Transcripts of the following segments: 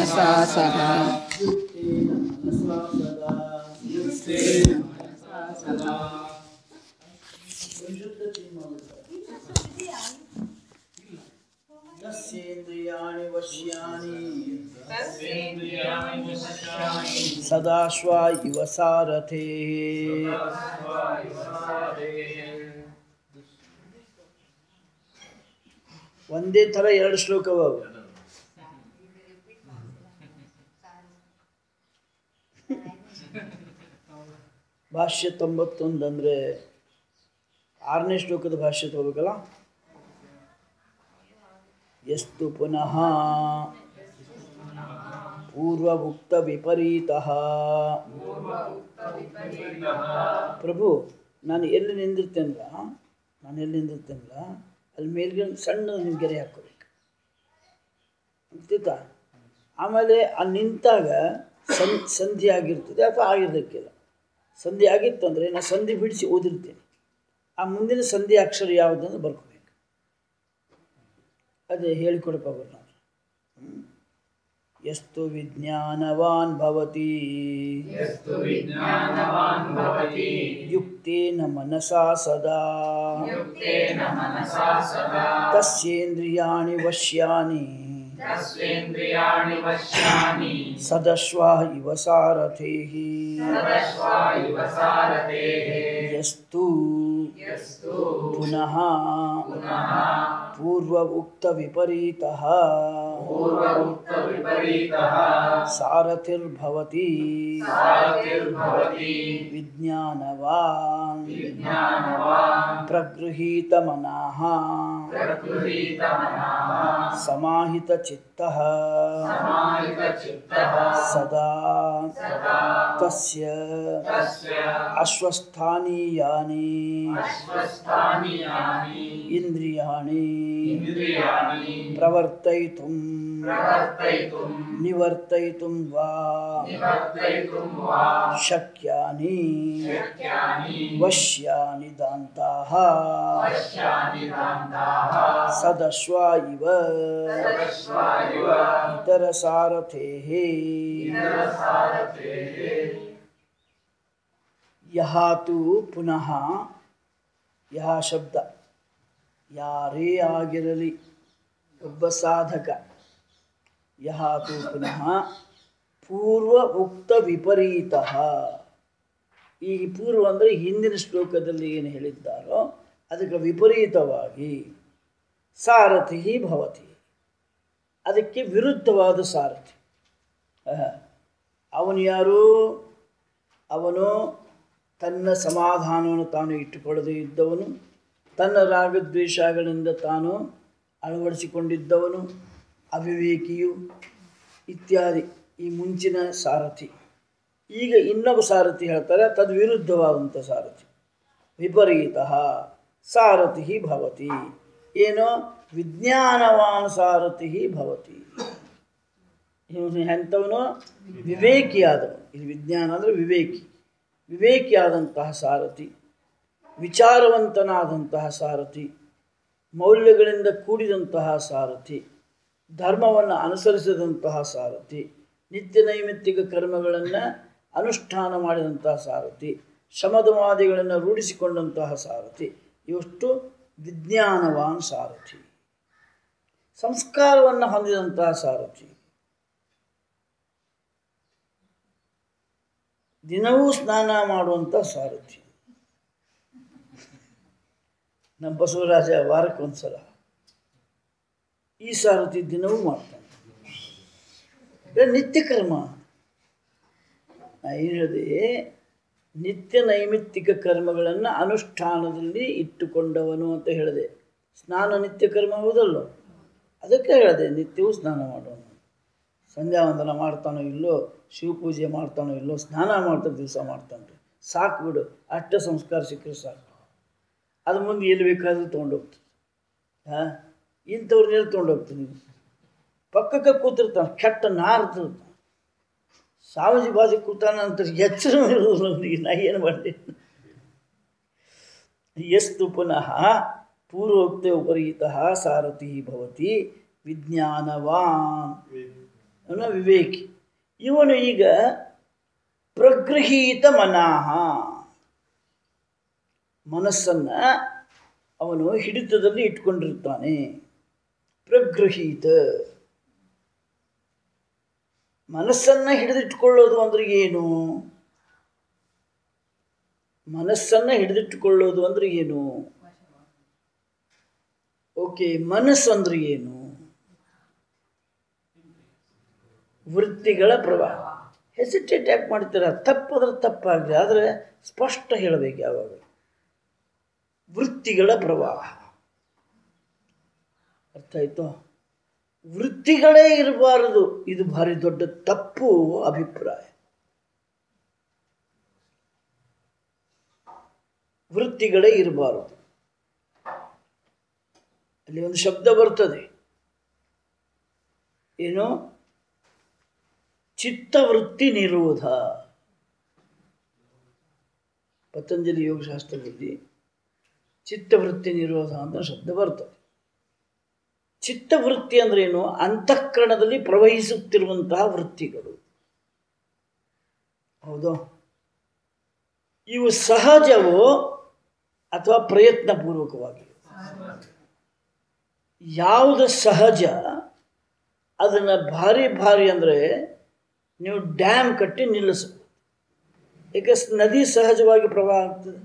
मनसा सह यस्येन्द्रियाणि वश्यानि सदा श्वा इव सारथे ಒಂದೇ ಥರ ಎರಡು ಶ್ಲೋಕವ ಅವು. ಭಾಷ್ಯ ತೊಂಬತ್ತೊಂದು ಅಂದರೆ ಆರನೇ ಶ್ಲೋಕದ ಭಾಷ್ಯ ತಗೋಬೇಕಲ್ಲ ಎಷ್ಟು ಪುನಃ ಪೂರ್ವಭುಕ್ತ ವಿಪರೀತ ಪ್ರಭು ನಾನು ಎಲ್ಲಿ ನಿಂದಿರ್ತೇನಲ್ಲ ನಾನು ಎಲ್ಲಿ ನಿಂದಿರ್ತೇನಲ್ಲ ಅಲ್ಲಿ ಮೇಲ್ಗೆ ಒಂದು ಸಣ್ಣ ನಿಮ್ಗೆ ಗೆರೆ ಹಾಕೋಬೇಕು ಗೊತ್ತಿತ್ತಾ ಆಮೇಲೆ ಆ ನಿಂತಾಗ ಸಂ ಸಂಧಿ ಆಗಿರ್ತದೆ ಅಥವಾ ಆಗಿರ್ಲಿಕ್ಕಿಲ್ಲ ಸಂಧಿ ಆಗಿತ್ತು ಅಂದರೆ ನಾನು ಸಂಧಿ ಬಿಡಿಸಿ ಓದಿರ್ತೇನೆ ಆ ಮುಂದಿನ ಸಂಧಿ ಅಕ್ಷರ ಯಾವುದಂದ್ರೆ ಬರ್ಕೋಬೇಕು ಅದೇ ಹೇಳಿಕೊಡಪ್ಪ ನಾನು ಎಷ್ಟು ವಿಜ್ಞಾನವಾನ್ ಭವತಿ ಯುಕ್ತೇನ ಮನಸಾ ಸದಾ ತಸ್ಯೇಂದ್ರಿಯಾಣಿ ವಶ್ಯಾನಿ ಸದಶ್ವಾ ಇವ ಸಾರಥೇಃ ಯಸ್ತು ಪುನಃ ಪೂರ್ವ ಉಕ್ತ ವಿಪರೀತಃ ಸಾರಥಿರ್ಭವತಿ ವಿಜ್ಞಾನವಾನ್ ಪ್ರಗೃಹೀತ ಮನಃ ಸಮಾಹಿತ ಚಿತ್ತಃ ಸದಾ ತಸ್ಯ ಅಶ್वस्थानीयानि ಇಂದ್ರಿಯಾಣಿ ಪ್ರವರ್ತಯಿತುಂ ನಿವರ್ತಯಿತುಂ ವಾ ಶಕ್ಯಾನಿ ವಶ್ಯಾನಿ ದಾಂತಾಃ ಸದಶ್ವ ಇವ ಇತರ ಸಾರಥೇಃ ಯಹ ತು ಪುನಃ ಯಹ ಶಬ್ದ ಯಾರೇ ಆಗಿರಲಿ ಒಬ್ಬ ಸಾಧಕ ಯಹ ತು ಪುನಃ ಪೂರ್ವ ಉಕ್ತ ವಿಪರೀತ ಈ ಪೂರ್ವ ಅಂದರೆ ಹಿಂದಿನ ಶ್ಲೋಕದಲ್ಲಿ ಏನು ಹೇಳಿದ್ದಾರೋ ಅದಕ್ಕೆ ವಿಪರೀತವಾಗಿ ಸಾರಥಿ ಭವತಿ ಅದಕ್ಕೆ ವಿರುದ್ಧವಾದ ಸಾರಥಿ ಆಹಾ. ಅವನು ಯಾರು ಅವನು ತನ್ನ ಸಮಾಧಾನವನ್ನು ತಾನು ಇಟ್ಟುಕೊಳ್ಳದೇ ಇದ್ದವನು ತನ್ನ ರಾಗದ್ವೇಷಗಳಿಂದ ತಾನು ಅಳವಡಿಸಿಕೊಂಡಿದ್ದವನು ಅವಿವೇಕಿಯು ಇತ್ಯಾದಿ ಈ ಮುಂಚಿನ ಸಾರಥಿ ಈಗ ಇನ್ನೊಬ್ಬ ಸಾರಥಿ ಹೇಳ್ತಾರೆ ತದ್ವಿರುದ್ಧವಾದಂಥ ಸಾರಥಿ ವಿಪರೀತ ಸಾರಥಿ ಭವತಿ ಏನೋ ವಿಜ್ಞಾನವಾನ್ ಸಾರಥಿ ಭವತಿ ಇವನು ಎಂಥವನು ವಿವೇಕಿಯಾದವನು ಇದು ವಿಜ್ಞಾನ ಅಂದರೆ ವಿವೇಕಿ ವಿವೇಕಿಯಾದಂತಹ ಸಾರಥಿ ವಿಚಾರವಂತನಾದಂತಹ ಸಾರಥಿ ಮೌಲ್ಯಗಳಿಂದ ಕೂಡಿದಂತಹ ಸಾರಥಿ ಧರ್ಮವನ್ನು ಅನುಸರಿಸಿದಂತಹ ಸಾರಥಿ ನಿತ್ಯ ನೈಮಿತ್ತಿಕ ಕರ್ಮಗಳನ್ನು ಅನುಷ್ಠಾನ ಮಾಡಿದಂತಹ ಸಾರಥಿ ಶಮದವಾದಿಗಳನ್ನು ರೂಢಿಸಿಕೊಂಡಂತಹ ಸಾರಥಿ ಇವಷ್ಟು ವಿಜ್ಞಾನವಾನ್ ಸಾರಥಿ ಸಂಸ್ಕಾರವನ್ನು ಹೊಂದಿದಂತಹ ಸಾರಥಿ ದಿನವೂ ಸ್ನಾನ ಮಾಡುವಂಥ ಸಾರಥಿ ನಮ್ಮ ಬಸವರಾಜ ವಾರಕ್ಕೊಂದ್ಸಲ ಈ ಸಾರಥಿ ದಿನವೂ ಮಾಡ್ತಾನೆ ಇದು ನಿತ್ಯ ಕರ್ಮ ನಾ ಏನು ಹೇಳಿದೆ ನಿತ್ಯ ನೈಮಿತ್ತಿಕ ಕರ್ಮಗಳನ್ನು ಅನುಷ್ಠಾನದಲ್ಲಿ ಇಟ್ಟುಕೊಂಡವನು ಅಂತ ಹೇಳಿದೆ ಸ್ನಾನ ನಿತ್ಯ ಕರ್ಮ ಹೌದಲ್ಲೋ ಅದಕ್ಕೆ ಹೇಳಿದೆ ನಿತ್ಯವೂ ಸ್ನಾನ ಮಾಡೋನು ಸಂಧ್ಯಾ ವಂದನ ಮಾಡ್ತಾನೋ ಇಲ್ಲೋ ಶಿವಪೂಜೆ ಮಾಡ್ತಾನೋ ಇಲ್ಲೋ ಸ್ನಾನ ಮಾಡ್ತಾ ದಿವಸ ಮಾಡ್ತಾನೆ ಸಾಕು ಬಿಡು ಅಷ್ಟ ಸಂಸ್ಕಾರ ಸಿಕ್ಕರೆ ಸಾಕು ಅದು ಮುಂದೆ ಎಲ್ಲಿ ಬೇಕಾದರೂ ತೊಗೊಂಡೋಗ್ತದೆ ಹಾಂ ಇಂಥವ್ರನ್ನೆಲ್ಲ ತೊಗೊಂಡೋಗ್ತೀನಿ ಪಕ್ಕಕ್ಕೆ ಕೂತಿರ್ತಾನೆ ಕೆಟ್ಟ ನಾರ್ತಿರ್ತಾನೆ ಸ್ವಾಮೀಜಿ ಬಾಜು ಕೂತಾನ ಅಂತ ಎಚ್ಚರ ಇರೋದು ನನಗೆ ನಾ ಏನು ಮಾಡಲಿ ಎಷ್ಟು ಪುನಃ ಪೂರ್ವೋಕ್ತ ಉಪರೀತ ಸಾರಥಿ ಭವತಿ ವಿಜ್ಞಾನವಾನ್ ಅವನು ವಿವೇಕಿ ಇವನು ಈಗ ಪ್ರಗೃಹೀತ ಮನಃ ಮನಸ್ಸನ್ನು ಅವನು ಹಿಡಿತದಲ್ಲಿ ಇಟ್ಕೊಂಡಿರ್ತಾನೆ ಪ್ರಗೃಹೀತ ಮನಸ್ಸನ್ನು ಹಿಡಿದಿಟ್ಕೊಳ್ಳೋದು ಅಂದ್ರೆ ಏನು ಮನಸ್ಸನ್ನು ಹಿಡಿದಿಟ್ಟುಕೊಳ್ಳೋದು ಅಂದ್ರೆ ಏನು ಓಕೆ ಮನಸ್ಸು ಅಂದ್ರೆ ಏನು ವೃತ್ತಿಗಳ ಪ್ರವಾಹ ಹೆಸಿಟೇಟ್ ಯಾಕೆ ಮಾಡ್ತೀರಾ ತಪ್ಪಾದ್ರೆ ತಪ್ಪಾಗಲಿ ಆದರೆ ಸ್ಪಷ್ಟ ಹೇಳಬೇಕು ಯಾವಾಗ ವೃತ್ತಿಗಳ ಪ್ರವಾಹ ಅರ್ಥ ಆಯ್ತು ವೃತ್ತಿಗಳೇ ಇರಬಾರದು ಇದು ಭಾರಿ ದೊಡ್ಡ ತಪ್ಪು ಅಭಿಪ್ರಾಯ ವೃತ್ತಿಗಳೇ ಇರಬಾರದು ಅಲ್ಲಿ ಒಂದು ಶಬ್ದ ಬರ್ತದೆ ಏನು ಚಿತ್ತವೃತ್ತಿ ನಿರೋಧ ಪತಂಜಲಿ ಯೋಗಶಾಸ್ತ್ರದಲ್ಲಿ ಚಿತ್ತವೃತ್ತಿ ನಿರೋಧ ಅಂತ ಶಬ್ದ ಬರ್ತದೆ ಚಿತ್ತವೃತ್ತಿ ಅಂದ್ರೆ ಏನು ಅಂತಃಕರಣದಲ್ಲಿ ಪ್ರವಹಿಸುತ್ತಿರುವಂತಹ ವೃತ್ತಿಗಳು ಹೌದು ಇವು ಸಹಜವೋ ಅಥವಾ ಪ್ರಯತ್ನಪೂರ್ವಕವಾಗಿ ಯಾವುದು ಸಹಜ ಅದನ್ನು ಭಾರಿ ಭಾರಿ ಅಂದರೆ ನೀವು ಡ್ಯಾಮ್ ಕಟ್ಟಿ ನಿಲ್ಲಿಸಬಹುದು ಏಕೆ ಸ್- ನದಿ ಸಹಜವಾಗಿ ಪ್ರವಾಹ ಆಗ್ತದೆ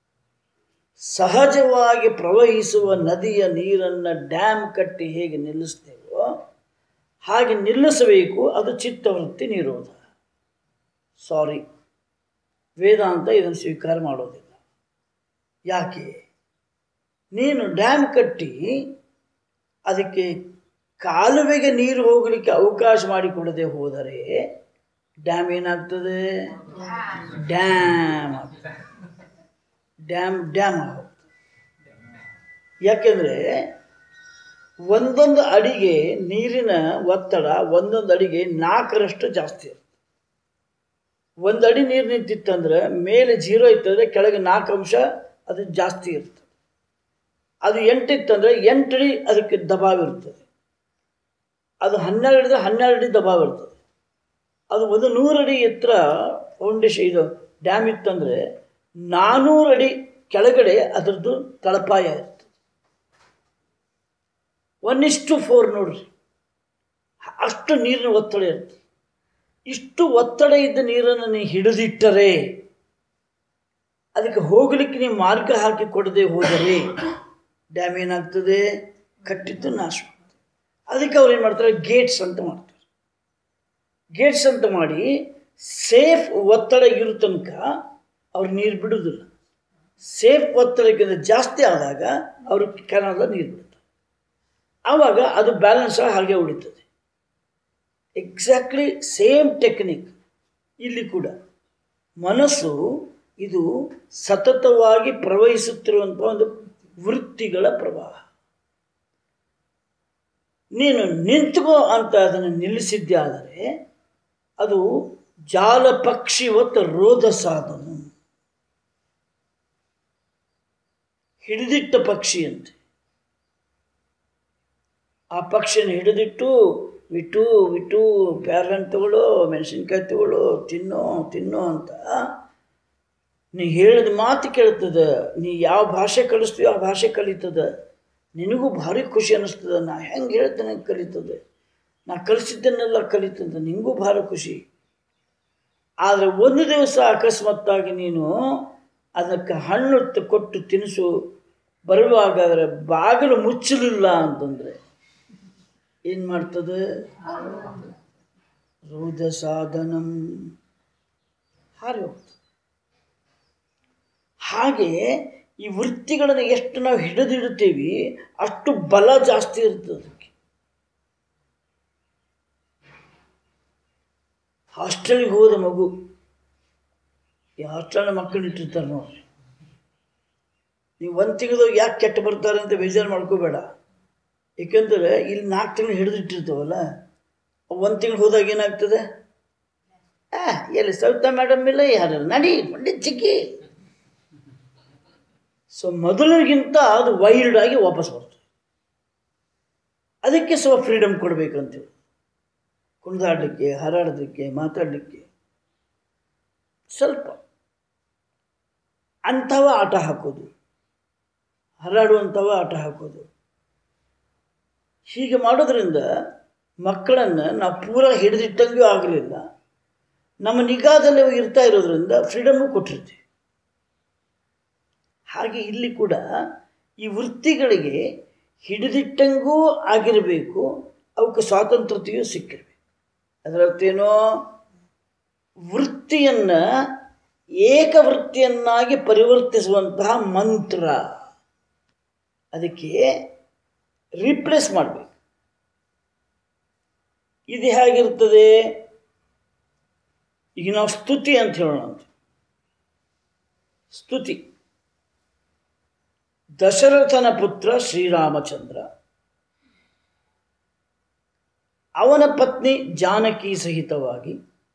ಸಹಜವಾಗಿ ಪ್ರವಹಿಸುವ ನದಿಯ ನೀರನ್ನು ಡ್ಯಾಮ್ ಕಟ್ಟಿ ಹೇಗೆ ನಿಲ್ಲಿಸ್ತೇವೋ ಹಾಗೆ ನಿಲ್ಲಿಸಬೇಕು ಅದು ಚಿತ್ತವೃತ್ತಿ ನಿರೋಧ ಸಾರಿ ವೇದಾಂತ ಇದನ್ನು ಸ್ವೀಕಾರ ಮಾಡೋದಿಲ್ಲ ಯಾಕೆ ನೀನು ಡ್ಯಾಮ್ ಕಟ್ಟಿ ಅದಕ್ಕೆ ಕಾಲುವೆಗೆ ನೀರು ಹೋಗಲಿಕ್ಕೆ ಅವಕಾಶ ಮಾಡಿಕೊಡದೆ ಹೋದರೆ ಡ್ಯಾಮ್ ಏನಾಗ್ತದೆ ಡ್ಯಾಮ್ ಆಗ್ತದೆ ಡ್ಯಾಮ್ ಡ್ಯಾಮ್ ಆಗುತ್ತೆ ಯಾಕೆಂದರೆ ಒಂದೊಂದು ಅಡಿಗೆ ನೀರಿನ ಒತ್ತಡ ಒಂದೊಂದು ಅಡಿಗೆ ನಾಲ್ಕರಷ್ಟು ಜಾಸ್ತಿ ಇರುತ್ತೆ ಒಂದು ಅಡಿ ನೀರು ನಿಂತಿತ್ತಂದ್ರೆ ಮೇಲೆ ಜೀರೋ ಇತ್ತಂದರೆ ಕೆಳಗೆ ನಾಲ್ಕು ಅಂಶ ಅದು ಜಾಸ್ತಿ ಇರ್ತದೆ ಅದು ಎಂಟಿತ್ತಂದರೆ ಎಂಟು ಅಡಿ ಅದಕ್ಕೆ ದಬಾವ್ ಇರ್ತದೆ ಅದು ಹನ್ನೆರಡು ಅಡಿ ಹನ್ನೆರಡು ಅಡಿ ದಬಾವ್ ಇರ್ತದೆ ಅದು ಒಂದು ನೂರು ಅಡಿ ಎತ್ತರ ಫೌಂಡೇಶನ್ ಇದು ಡ್ಯಾಮ್ ಇತ್ತಂದರೆ ನಾನ್ನೂರು ಅಡಿ ಕೆಳಗಡೆ ಅದರದ್ದು ತಳಪಾಯ ಇರ್ತದೆ ಒನ್ ಇಷ್ಟು ಫೋರ್ ನೋಡ್ರಿ ಅಷ್ಟು ನೀರಿನ ಒತ್ತಡ ಇರ್ತದೆ ಇಷ್ಟು ಒತ್ತಡ ಇದ್ದ ನೀರನ್ನು ನೀವು ಹಿಡಿದಿಟ್ಟರೆ ಅದಕ್ಕೆ ಹೋಗಲಿಕ್ಕೆ ನೀವು ಮಾರ್ಗ ಹಾಕಿ ಕೊಡದೆ ಹೋದರೆ ಡ್ಯಾಮ್ ಏನಾಗ್ತದೆ ಕಟ್ಟಿದ್ದು ನಾಶ ಆಗ್ತದೆ ಅದಕ್ಕೆ ಅವ್ರು ಏನು ಮಾಡ್ತಾರೆ ಗೇಟ್ಸ್ ಅಂತ ಮಾಡ್ತಾರೆ ಗೇಟ್ಸ್ ಅಂತ ಮಾಡಿ ಸೇಫ್ ಒತ್ತಡ ಇರೋ ತನಕ ಅವ್ರು ನೀರು ಬಿಡುವುದಿಲ್ಲ ಸೇಫ್ ಒತ್ತಡಕ್ಕಿಂತ ಜಾಸ್ತಿ ಆದಾಗ ಅವರು ಕೆನಾಲ್ದ ನೀರು ಬಿಡ್ತಾರೆ ಆವಾಗ ಅದು ಬ್ಯಾಲೆನ್ಸ್ ಹಾಗೆ ಉಳಿತದೆ ಎಕ್ಸಾಕ್ಟ್ಲಿ ಸೇಮ್ ಟೆಕ್ನಿಕ್ ಇಲ್ಲಿ ಕೂಡ ಮನಸ್ಸು ಇದು ಸತತವಾಗಿ ಪ್ರವಹಿಸುತ್ತಿರುವಂಥ ಒಂದು ವೃತ್ತಿಗಳ ಪ್ರವಾಹ ನೀನು ನಿಂತುಕೋ ಅಂತ ಅದನ್ನು ನಿಲ್ಲಿಸಿದ್ದೆ ಆದರೆ ಅದು ಜಾಲ ಪಕ್ಷಿವತ್ ರೋಧ ಸಾಧನ ಹಿಡಿದಿಟ್ಟ ಪಕ್ಷಿಯಂತೆ ಆ ಪಕ್ಷಿನ ಹಿಡಿದಿಟ್ಟು ವಿಟು ವಿಟು ಪ್ಯಾರನ್ ತಗೊಳ್ಳೋ ಮೆಣಸಿನ್ಕಾಯಿ ತಗೊಳ್ಳೋ ತಿನ್ನೋ ತಿನ್ನೋ ಅಂತ ನೀ ಹೇಳಿದ ಮಾತು ಕೇಳ್ತದೆ ನೀ ಯಾವ ಭಾಷೆ ಕಲಿಸ್ತೀಯೋ ಆ ಭಾಷೆ ಕಲಿತದೆ ನಿನಗೂ ಭಾರಿ ಖುಷಿ ಅನ್ನಿಸ್ತದೆ ನಾ ಹೆಂಗೆ ಹೇಳ್ತೇನೆ ಹಂಗೆ ಕಲಿತದೆ ನಾ ಕಲಿಸಿದ್ದನ್ನೆಲ್ಲ ಕಲಿತದೆ ನಿನಗೂ ಭಾರಿ ಖುಷಿ ಆದರೆ ಒಂದು ದಿವಸ ಅಕಸ್ಮಾತ್ತಾಗಿ ನೀನು ಅದಕ್ಕೆ ಹಣ್ಣು ತ- ಕೊಟ್ಟು ತಿನಿಸು ಬರುವಾಗ ಅದರ ಬಾಗಿಲು ಮುಚ್ಚಲಿಲ್ಲ ಅಂತಂದರೆ ಏನು ಮಾಡ್ತದೆ ರೋಧ ಸಾಧನಂ ಹಾರಿ ಹೋಗ್ತದೆ ಹಾಗೆ ಈ ವೃತ್ತಿಗಳನ್ನು ಎಷ್ಟು ನಾವು ಹಿಡಿದಿಡುತ್ತೀವಿ ಅಷ್ಟು ಬಲ ಜಾಸ್ತಿ ಇರ್ತದೆ ಅದಕ್ಕೆ ಹಾಸ್ಟೆಲ್ಗೆ ಹೋದ ಮಗು ಈ ಹಾಸ್ಟೆಲ್ನ ಮಕ್ಕಳು ಇಟ್ಟಿರ್ತಾರೆ ನೋಡ್ರಿ ನೀವು ಒಂದು ತಿಂಗಳು ಯಾಕೆ ಕೆಟ್ಟು ಬರ್ತಾರೆ ಅಂತ ಬೇಜಾರು ಮಾಡ್ಕೋಬೇಡ ಏಕೆಂದರೆ ಇಲ್ಲಿ ನಾಲ್ಕು ತಿಂಗಳು ಹಿಡಿದಿಟ್ಟಿರ್ತಾವಲ್ಲ ಒಂದು ತಿಂಗಳು ಹೋದಾಗ ಏನಾಗ್ತದೆ ಆ ಎಲ್ಲಿ ಸವಿತಾ ಮೇಡಮ್ ಇಲ್ಲ ಯಾರು ನಡಿ ಪಂಡಿತ್ ಚಿಕ್ಕಿ ಸೊ ಮೊದಲಿಗಿಂತ ಅದು ವೈಲ್ಡ್ ಆಗಿ ವಾಪಸ್ ಬರ್ತದೆ ಅದಕ್ಕೆ ಸ್ವಲ್ಪ ಫ್ರೀಡಮ್ ಕೊಡಬೇಕಂತೇಳಿ ಕುಣಿದಾಡಲಿಕ್ಕೆ ಹಾರಾಡೋದಕ್ಕೆ ಮಾತಾಡಲಿಕ್ಕೆ ಸ್ವಲ್ಪ ಅಂಥವ ಆಟ ಹಾಕೋದು ಹಾರಾಡುವಂಥವ ಆಟ ಹಾಕೋದು ಹೀಗೆ ಮಾಡೋದ್ರಿಂದ ಮಕ್ಕಳನ್ನು ನಾವು ಪೂರ ಹಿಡಿದಿಟ್ಟಂಗೂ ಆಗಲಿಲ್ಲ ನಮ್ಮ ನಿಗಾದಲ್ಲಿ ಅವು ಇರ್ತಾ ಇರೋದ್ರಿಂದ ಫ್ರೀಡಮ್ಮು ಕೊಟ್ಟಿರ್ತೀವಿ ಹಾಗೆ ಇಲ್ಲಿ ಕೂಡ ಈ ವೃತ್ತಿಗಳಿಗೆ ಹಿಡಿದಿಟ್ಟಂಗೂ ಆಗಿರಬೇಕು ಅವಕ್ಕೆ ಸ್ವಾತಂತ್ರ್ಯತೆಯೂ ಸಿಕ್ಕಿರಬೇಕು ಅದರರ್ಥೇನೋ ವೃತ್ತಿಯನ್ನು ಏಕವೃತ್ತಿಯನ್ನಾಗಿ ಪರಿವರ್ತಿಸುವಂತಹ ಮಂತ್ರ ಅದಕ್ಕೆ ರಿಪ್ಲೇಸ್ ಮಾಡಬೇಕು ಇದು ಹೇಗಿರ್ತದೆ ಈಗ ನಾವು ಸ್ತುತಿ ಅಂತ ಹೇಳೋಣ ಅಂತ ಸ್ತುತಿ ದಶರಥನ ಪುತ್ರ ಶ್ರೀರಾಮಚಂದ್ರ ಅವನ ಪತ್ನಿ ಜಾನಕಿ ಸಹಿತವಾಗಿ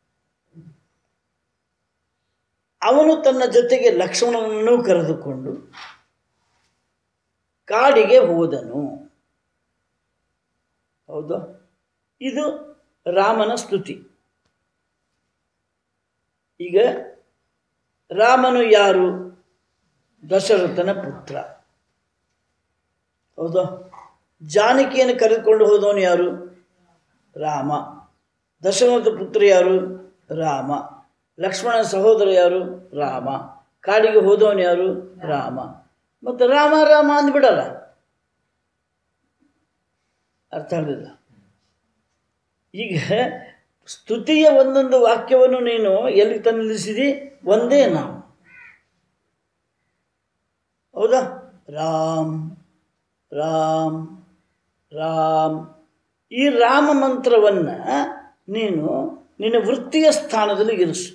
ಅವನು ತನ್ನ ಜೊತೆಗೆ ಲಕ್ಷ್ಮಣನನ್ನು ಕರೆದುಕೊಂಡು ಕಾಡಿಗೆ ಹೋದನು ಹೌದು ಇದು ರಾಮನ ಸ್ತುತಿ ಈಗ ರಾಮನು ಯಾರು ದಶರಥನ ಪುತ್ರ ಹೌದು ಜಾನಕಿಯನ್ನು ಕರೆದುಕೊಂಡು ಹೋದವನು ಯಾರು ರಾಮ ದಶರಥ ಪುತ್ರ ಯಾರು ರಾಮ ಲಕ್ಷ್ಮಣನ ಸಹೋದರ ಯಾರು ರಾಮ ಕಾಡಿಗೆ ಹೋದವನು ಯಾರು ರಾಮ ಮತ್ತು ರಾಮ ರಾಮ ಅಂದ್ಬಿಡಲ್ಲ ಅರ್ಥ ಆಗಲಿಲ್ಲ ಈಗ ಸ್ತುತಿಯ ಒಂದೊಂದು ವಾಕ್ಯವನ್ನು ನೀನು ಎಲ್ಲಿ ತಂದು ನಿಲ್ಲಿಸಿದಿ ಒಂದೇ ನಾವು ಹೌದಾ ರಾಮ್ ರಾಮ್ ರಾಮ್ ಈ ರಾಮ ಮಂತ್ರವನ್ನು ನೀನು ನಿನ್ನ ವೃತ್ತಿಯ ಸ್ಥಾನದಲ್ಲಿ ಇರಿಸು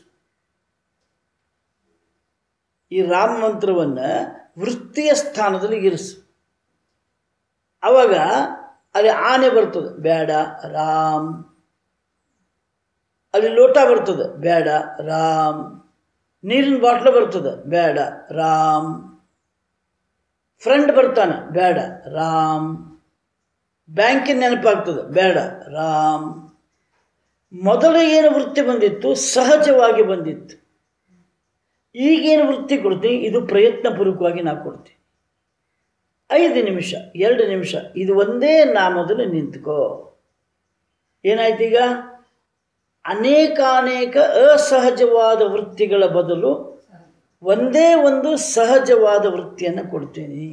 ಈ ರಾಮ ಮಂತ್ರವನ್ನು ವೃತ್ತಿಯ ಸ್ಥಾನದಲ್ಲಿ ಇರಿಸು ಆವಾಗ ಅಲ್ಲಿ ಆನೆ ಬರ್ತದೆ ಬೇಡ ರಾಮ್ ಅಲ್ಲಿ ಲೋಟ ಬರ್ತದೆ ಬೇಡ ರಾಮ್ ನೀರಿನ ಬಾಟ್ಲು ಬರ್ತದೆ ಬೇಡ ರಾಮ್ ಫ್ರೆಂಡ್ ಬರ್ತಾನೆ ಬೇಡ ರಾಮ್ ಬ್ಯಾಂಕಿನ ನೆನಪಾಗ್ತದೆ ಬೇಡ ರಾಮ್ ಮೊದಲು ಏನು ವೃತ್ತಿ ಬಂದಿತ್ತು ಸಹಜವಾಗಿ ಬಂದಿತ್ತು ಈಗೇನು ವೃತ್ತಿ ಕೊಡ್ತೀನಿ ಇದು ಪ್ರಯತ್ನಪೂರ್ವಕವಾಗಿ ನಾವು ಕೊಡ್ತೀನಿ ಐದು ನಿಮಿಷ ಎರಡು ನಿಮಿಷ ಇದು ಒಂದೇ ನಾಮದಲ್ಲಿ ನಿಂತ್ಕೋ ಏನಾಯ್ತು ಈಗ ಅನೇಕಾನೇಕ ಅಸಹಜವಾದ ವೃತ್ತಿಗಳ ಬದಲು ಒಂದೇ ಒಂದು ಸಹಜವಾದ ವೃತ್ತಿಯನ್ನು ಕೊಡ್ತೀನಿ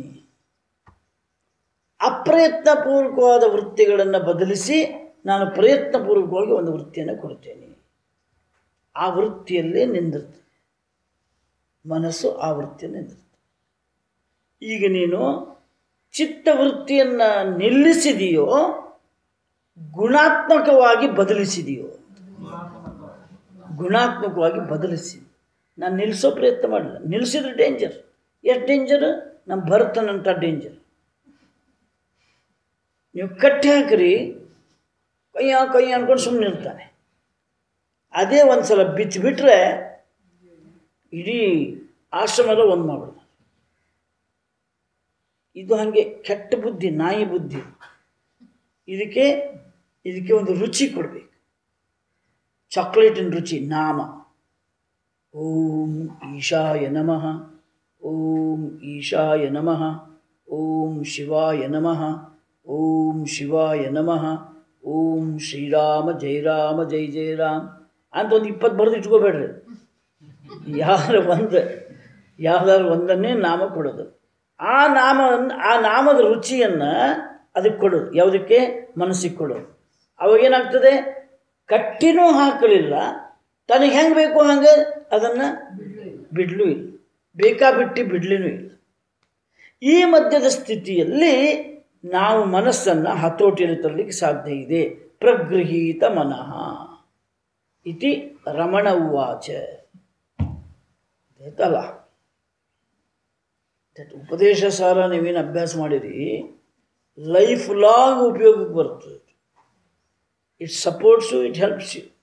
ಅಪ್ರಯತ್ನಪೂರ್ವಕವಾದ ವೃತ್ತಿಗಳನ್ನು ಬದಲಿಸಿ ನಾನು ಪ್ರಯತ್ನಪೂರ್ವಕವಾಗಿ ಒಂದು ವೃತ್ತಿಯನ್ನು ಕೊಡ್ತೇನೆ ಆ ವೃತ್ತಿಯಲ್ಲೇ ನಿಂದಿರ್ತದೆ ಮನಸ್ಸು ಆ ವೃತ್ತಿಯನ್ನು ನಿಂದಿರ್ತದೆ ಈಗ ನೀನು ಚಿತ್ತವೃತ್ತಿಯನ್ನು ನಿಲ್ಲಿಸಿದೆಯೋ ಗುಣಾತ್ಮಕವಾಗಿ ಬದಲಿಸಿದೆಯೋ ಗುಣಾತ್ಮಕವಾಗಿ ಬದಲಿಸಿ ನಾನು ನಿಲ್ಲಿಸೋ ಪ್ರಯತ್ನ ಮಾಡಿಲ್ಲ ನಿಲ್ಲಿಸಿದ್ರೆ ಡೇಂಜರ್ ಎಷ್ಟು ಡೇಂಜರ್ ನಮ್ಮ ಭರತನಂಥ ಡೇಂಜರ್ ನೀವು ಕಟ್ಟಿ ಹಾಕ್ರಿ ಕೈಯ ಕೈಯ ಅನ್ಕೊಂಡು ಸುಮ್ಮನೆ ಇರ್ತಾನೆ ಅದೇ ಒಂದು ಸಲ ಬಿಚ್ಚಿಬಿಟ್ರೆ ಇಡೀ ಆಶ್ರಮದ ಒಂದು ಮಾಡ್ಬಿಡ್ತಾನೆ ಇದು ಹಾಗೆ ಕೆಟ್ಟ ಬುದ್ಧಿ ನಾಯಿ ಬುದ್ಧಿ ಇದಕ್ಕೆ ಇದಕ್ಕೆ ಒಂದು ರುಚಿ ಕೊಡಬೇಕು ಚಾಕ್ಲೇಟಿನ ರುಚಿ ನಾಮ ಓಂ ಈಶಾಯ ನಮಃ ಓಂ ಈಶಾಯ ನಮಃ ಓಂ ಶಿವಾಯ ನಮಃ ಓಂ ಶಿವಾಯ ನಮಃ ಓಂ ಶ್ರೀರಾಮ ಜೈ ರಾಮ ಜೈ ಜೈ ರಾಮ್ ಅಂತ ಒಂದು ಇಪ್ಪತ್ತು ಬರೆದು ಇಟ್ಕೋಬೇಡ್ರಿ ಯಾರು ಒಂದು ಯಾವ್ದಾದ್ರು ಒಂದನ್ನೇ ನಾಮ ಕೊಡೋದು ಆ ನಾಮವನ್ನು ಆ ನಾಮದ ರುಚಿಯನ್ನು ಅದಕ್ಕೆ ಕೊಡೋದು ಯಾವುದಕ್ಕೆ ಮನಸ್ಸಿಗೆ ಕೊಡೋದು ಅವಾಗೇನಾಗ್ತದೆ ಕಟ್ಟಿನೂ ಹಾಕಲಿಲ್ಲ ತನಗೆ ಹೆಂಗೆ ಬೇಕು ಹಂಗೆ ಅದನ್ನು ಬಿಡಲೂ ಇಲ್ಲ ಬೇಕಾ ಬಿಟ್ಟು ಬಿಡ್ಲಿನೂ ಇಲ್ಲ ಈ ಮಧ್ಯದ ಸ್ಥಿತಿಯಲ್ಲಿ ನಾವು ಮನಸ್ಸನ್ನು ಹತೋಟಿಯಲ್ಲಿ ತರಲಿಕ್ಕೆ ಸಾಧ್ಯ ಇದೆ ಪ್ರಗೃಹೀತ ಮನಃ ಇತಿ ರಮಣ ಉವಾಚ ಆಯ್ತಲ್ಲ ದಟ್ ಉಪದೇಶ ಸಾರ ನೀವೇನು ಅಭ್ಯಾಸ ಮಾಡಿರಿ ಲೈಫ್ ಲಾಂಗ್ ಉಪಯೋಗಕ್ಕೆ ಬರ್ತದೆ it supports you it helps you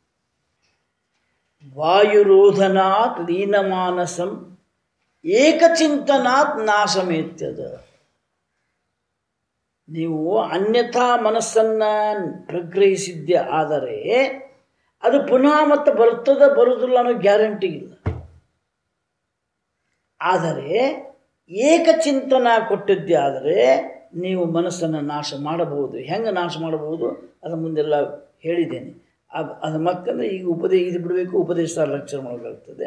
ವಾಯುರೋಧನಾತ್ ಲೀನಮಾನಸಂ ಏಕಚಿಂತನಾತ್ ನಾಶಮೇತ್ಯದ ನೀವು ಅನ್ಯಥಾ ಮನಸ್ಸನ್ನು ಪ್ರಗ್ರಹಿಸಿದ್ದೆ ಆದರೆ ಅದು ಪುನಃ ಮತ್ತೆ ಬರ್ತದ ಬರುವುದಿಲ್ಲ ಅನ್ನೋ ಗ್ಯಾರಂಟಿ ಇಲ್ಲ ಆದರೆ ಏಕಚಿಂತನ ಕೊಟ್ಟಿದ್ದೆ ಆದರೆ ನೀವು ಮನಸ್ಸನ್ನು ನಾಶ ಮಾಡಬಹುದು ಹೆಂಗೆ ನಾಶ ಮಾಡಬಹುದು ಅದು ಮುಂದೆಲ್ಲ ಹೇಳಿದ್ದೇನೆ ಅದು ಅದು ಮತ್ತಂದರೆ ಈಗ ಉಪದೇ ಇದು ಬಿಡಬೇಕು ಉಪದೇಶ ಲೆಕ್ಚರ್ ಮಾಡಬೇಕಾಗ್ತದೆ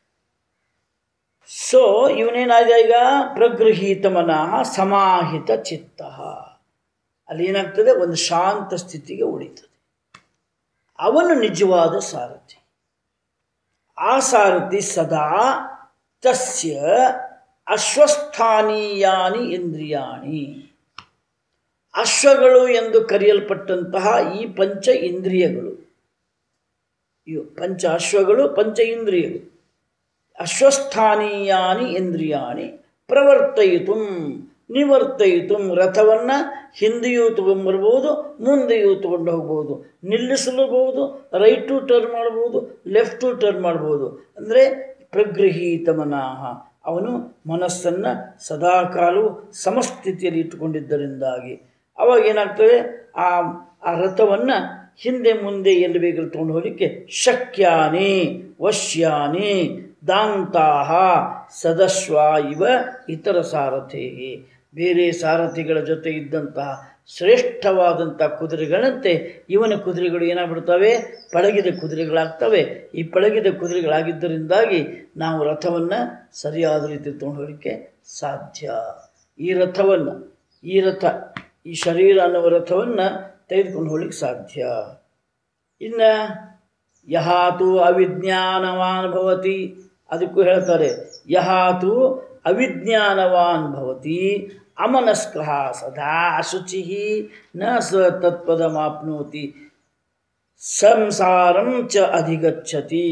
ಸೊ ಇವನೇನಾಗಿದೆ ಈಗ ಪ್ರಗೃಹೀತ ಮನಃ ಸಮಾಹಿತ ಚಿತ್ತ ಅಲ್ಲಿ ಏನಾಗ್ತದೆ ಒಂದು ಶಾಂತ ಸ್ಥಿತಿಗೆ ಉಳಿತದೆ ಅವನು ನಿಜವಾದ ಸಾರಥಿ ಆ ಸಾರಥಿ ಸದಾ ತಸ್ಯ ಅಶ್ವಸ್ಥಾನೀಯಾನಿ ಇಂದ್ರಿಯಾಣಿ ಅಶ್ವಗಳು ಎಂದು ಕರೆಯಲ್ಪಟ್ಟಂತಹ ಈ ಪಂಚ ಇಂದ್ರಿಯಗಳು ಇವು ಪಂಚ ಅಶ್ವಗಳು ಪಂಚ ಇಂದ್ರಿಯಗಳು ಅಶ್ವಸ್ಥಾನೀಯಾನಿ ಇಂದ್ರಿಯಾಣಿ ಪ್ರವರ್ತಯಿತು ನಿವರ್ತಯಿತು ರಥವನ್ನು ಹಿಂದೆಯೂ ತಗೊಂಬರ್ಬೋದು ಮುಂದೆಯೂ ತಗೊಂಡು ಹೋಗ್ಬೋದು ನಿಲ್ಲಿಸಲೂಬಹುದು ರೈಟ್ ಟು ಟರ್ನ್ ಮಾಡ್ಬೋದು ಲೆಫ್ಟ್ ಟು ಟರ್ನ್ ಮಾಡ್ಬೋದು ಅಂದರೆ ಪ್ರಗೃಹೀತ ಮನಃ ಅವನು ಮನಸ್ಸನ್ನು ಸದಾಕಾಲವು ಸಮಸ್ಥಿತಿಯಲ್ಲಿ ಇಟ್ಟುಕೊಂಡಿದ್ದರಿಂದಾಗಿ ಅವಾಗ ಏನಾಗ್ತದೆ ಆ ಆ ರಥವನ್ನು ಹಿಂದೆ ಮುಂದೆ ಎಲ್ಲಿ ಬೇಕಾದ್ರೂ ತೊಗೊಂಡು ಹೋಗಲಿಕ್ಕೆ ಶಕ್ಯಾನಿ ವಶ್ಯಾನಿ ದಾಂತಾಹ ಸದಸ್ವ ಇವ ಇತರ ಸಾರಥಿ ಬೇರೆ ಸಾರಥಿಗಳ ಜೊತೆ ಇದ್ದಂತಹ ಶ್ರೇಷ್ಠವಾದಂಥ ಕುದುರೆಗಳಂತೆ ಇವನ ಕುದುರೆಗಳು ಏನಾಗ್ಬಿಡ್ತವೆ ಪಳಗಿದ ಕುದುರೆಗಳಾಗ್ತವೆ ಈ ಪಳಗಿದ ಕುದುರೆಗಳಾಗಿದ್ದರಿಂದಾಗಿ ನಾವು ರಥವನ್ನು ಸರಿಯಾದ ರೀತಿ ತೊಗೊಂಡು ಹೋಗಲಿಕ್ಕೆ ಸಾಧ್ಯ ಈ ರಥವನ್ನು ಈ ರಥ ಈ ಶರೀರ ಅನ್ನುವ ರಥವನ್ನು ತೆಗೆದುಕೊಂಡು ಹೋಗ್ಲಿಕ್ಕೆ ಸಾಧ್ಯ ಇನ್ನು ಯಹಾತು ಅವಿಜ್ಞಾನವಾನ್ ಭವತಿ ಅದಕ್ಕೂ ಹೇಳ್ತಾರೆ ಯಹಾತು ಅವಿಜ್ಞಾನವಾನ್ ಭವತಿ ಅಮನಸ್ಕಃ ಸದಾ ಅಶುಚಿ ನ ಸ ತತ್ಪದಮಾಪ್ನೋತಿ ಸಂಸಾರಂ ಚ ಅಧಿಗಚ್ಚತಿ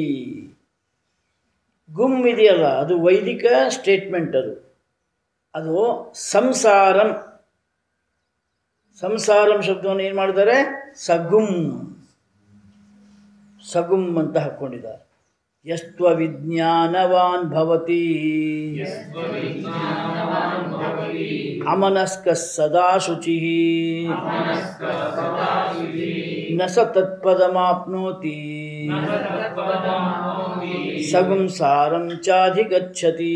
ಗುಮ್ ಇದೆಯಲ್ಲ ಅದು ವೈದಿಕ ಸ್ಟೇಟ್ಮೆಂಟ್ ಅದು ಅದು ಸಂಸಾರಂ ಸಂಸಾರಂ ಶಬ್ದವನ್ನು ಏನು ಮಾಡಿದ್ದಾರೆ ಸಗುಮ್ ಸಗುಮ್ ಅಂತ ಹಾಕ್ಕೊಂಡಿದ್ದಾರೆ ಯಸ್ತ್ವ ವಿಜ್ಞಾನವಾನ್ ಭವತಿ ಅಮನಸ್ಕ ಸದಾ ಶುಚಿ ನ ಸ ತತ್ಪದಮಾಪ್ನೋತಿ ಸಗುಂ ಸಾರಂ ಚಾಧಿಗಚ್ಚತಿ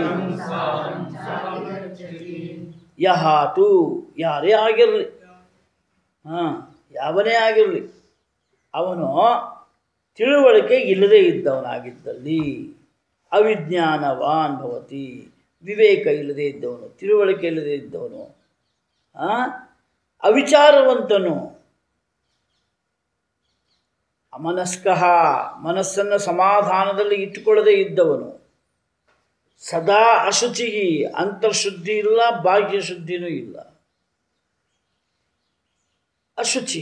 ಯಹಾತು ಯಾರೇ ಆಗಿರಲಿ ಹಾಂ ಯಾವನೇ ಆಗಿರಲಿ ಅವನು ತಿಳುವಳಿಕೆ ಇಲ್ಲದೇ ಇದ್ದವನಾಗಿದ್ದಲ್ಲಿ ಅವಿಜ್ಞಾನವಾನ್ ಭವತಿ ವಿವೇಕ ಇಲ್ಲದೇ ಇದ್ದವನು ತಿಳುವಳಿಕೆ ಇಲ್ಲದೇ ಇದ್ದವನು ಆ? ಅವಿಚಾರವಂತನು ಅಮನಸ್ಕಃ ಮನಸ್ಸನ್ನು ಸಮಾಧಾನದಲ್ಲಿ ಇಟ್ಟುಕೊಳ್ಳದೇ ಇದ್ದವನು ಸದಾ ಅಶುಚಿ ಅಂತರ್ಶುದ್ಧಿ ಇಲ್ಲ ಬಾಹ್ಯ ಶುದ್ಧಿನೂ ಇಲ್ಲ ಅಶುಚಿ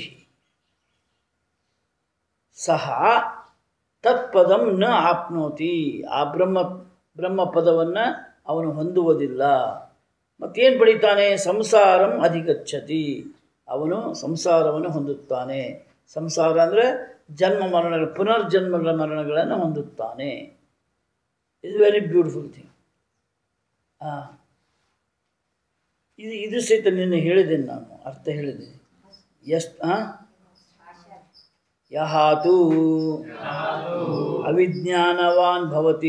ಸಹ ತತ್ಪದಂ ನ ಆಪ್ನೋತಿ ಆ ಬ್ರಹ್ಮ ಬ್ರಹ್ಮ ಪದವನ್ನು ಅವನು ಹೊಂದುವುದಿಲ್ಲ ಮತ್ತೇನು ಪಡಿತಾನೆ ಸಂಸಾರಂ ಅಧಿಗಚ್ಚತಿ ಅವನು ಸಂಸಾರವನ್ನು ಹೊಂದುತ್ತಾನೆ ಸಂಸಾರ ಅಂದರೆ ಜನ್ಮ ಮರಣಗಳ ಪುನರ್ಜನ್ಮಗಳ ಮರಣಗಳನ್ನು ಹೊಂದುತ್ತಾನೆ ಇಸ್ ವೆರಿ ಬ್ಯೂಟಿಫುಲ್ ಥಿಂಗ್ ಹಾಂ ಇದು ಇದು ಸಹಿತ ನಿನ್ನೆ ಹೇಳಿದ್ದೇನೆ ನಾನು ಅರ್ಥ ಹೇಳಿದ್ದೀನಿ ಎಷ್ಟು ಹಾಂ ಯಹಾತು ಅವಿಜ್ಞಾನವಾನ್ ಭವತಿ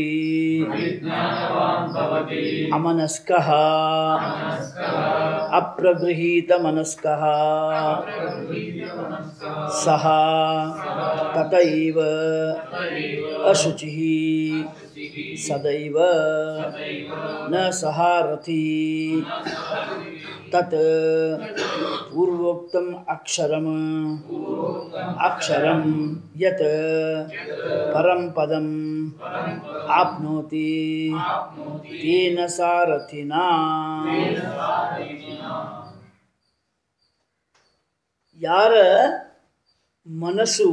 ಅಮನಸ್ಕಃ ಅಪ್ರಗೃಹೀತ ಮನಸ್ಕಃ ಸಹ ತಥೈವ ಅಶುಚಿ ಸದೈವ ನ ಸಹಾರಥಿ ತತ್ ಪೂರ್ವೋಕ್ತಂ ಅಕ್ಷರಂ ಅಕ್ಷರಂ ಯತ್ ಪರಂ ಪದಂ ಆಪ್ನೋತಿ ತೇನ ಸಾರಥಿನಾ ಯಾರ ಮನಸ್ಸು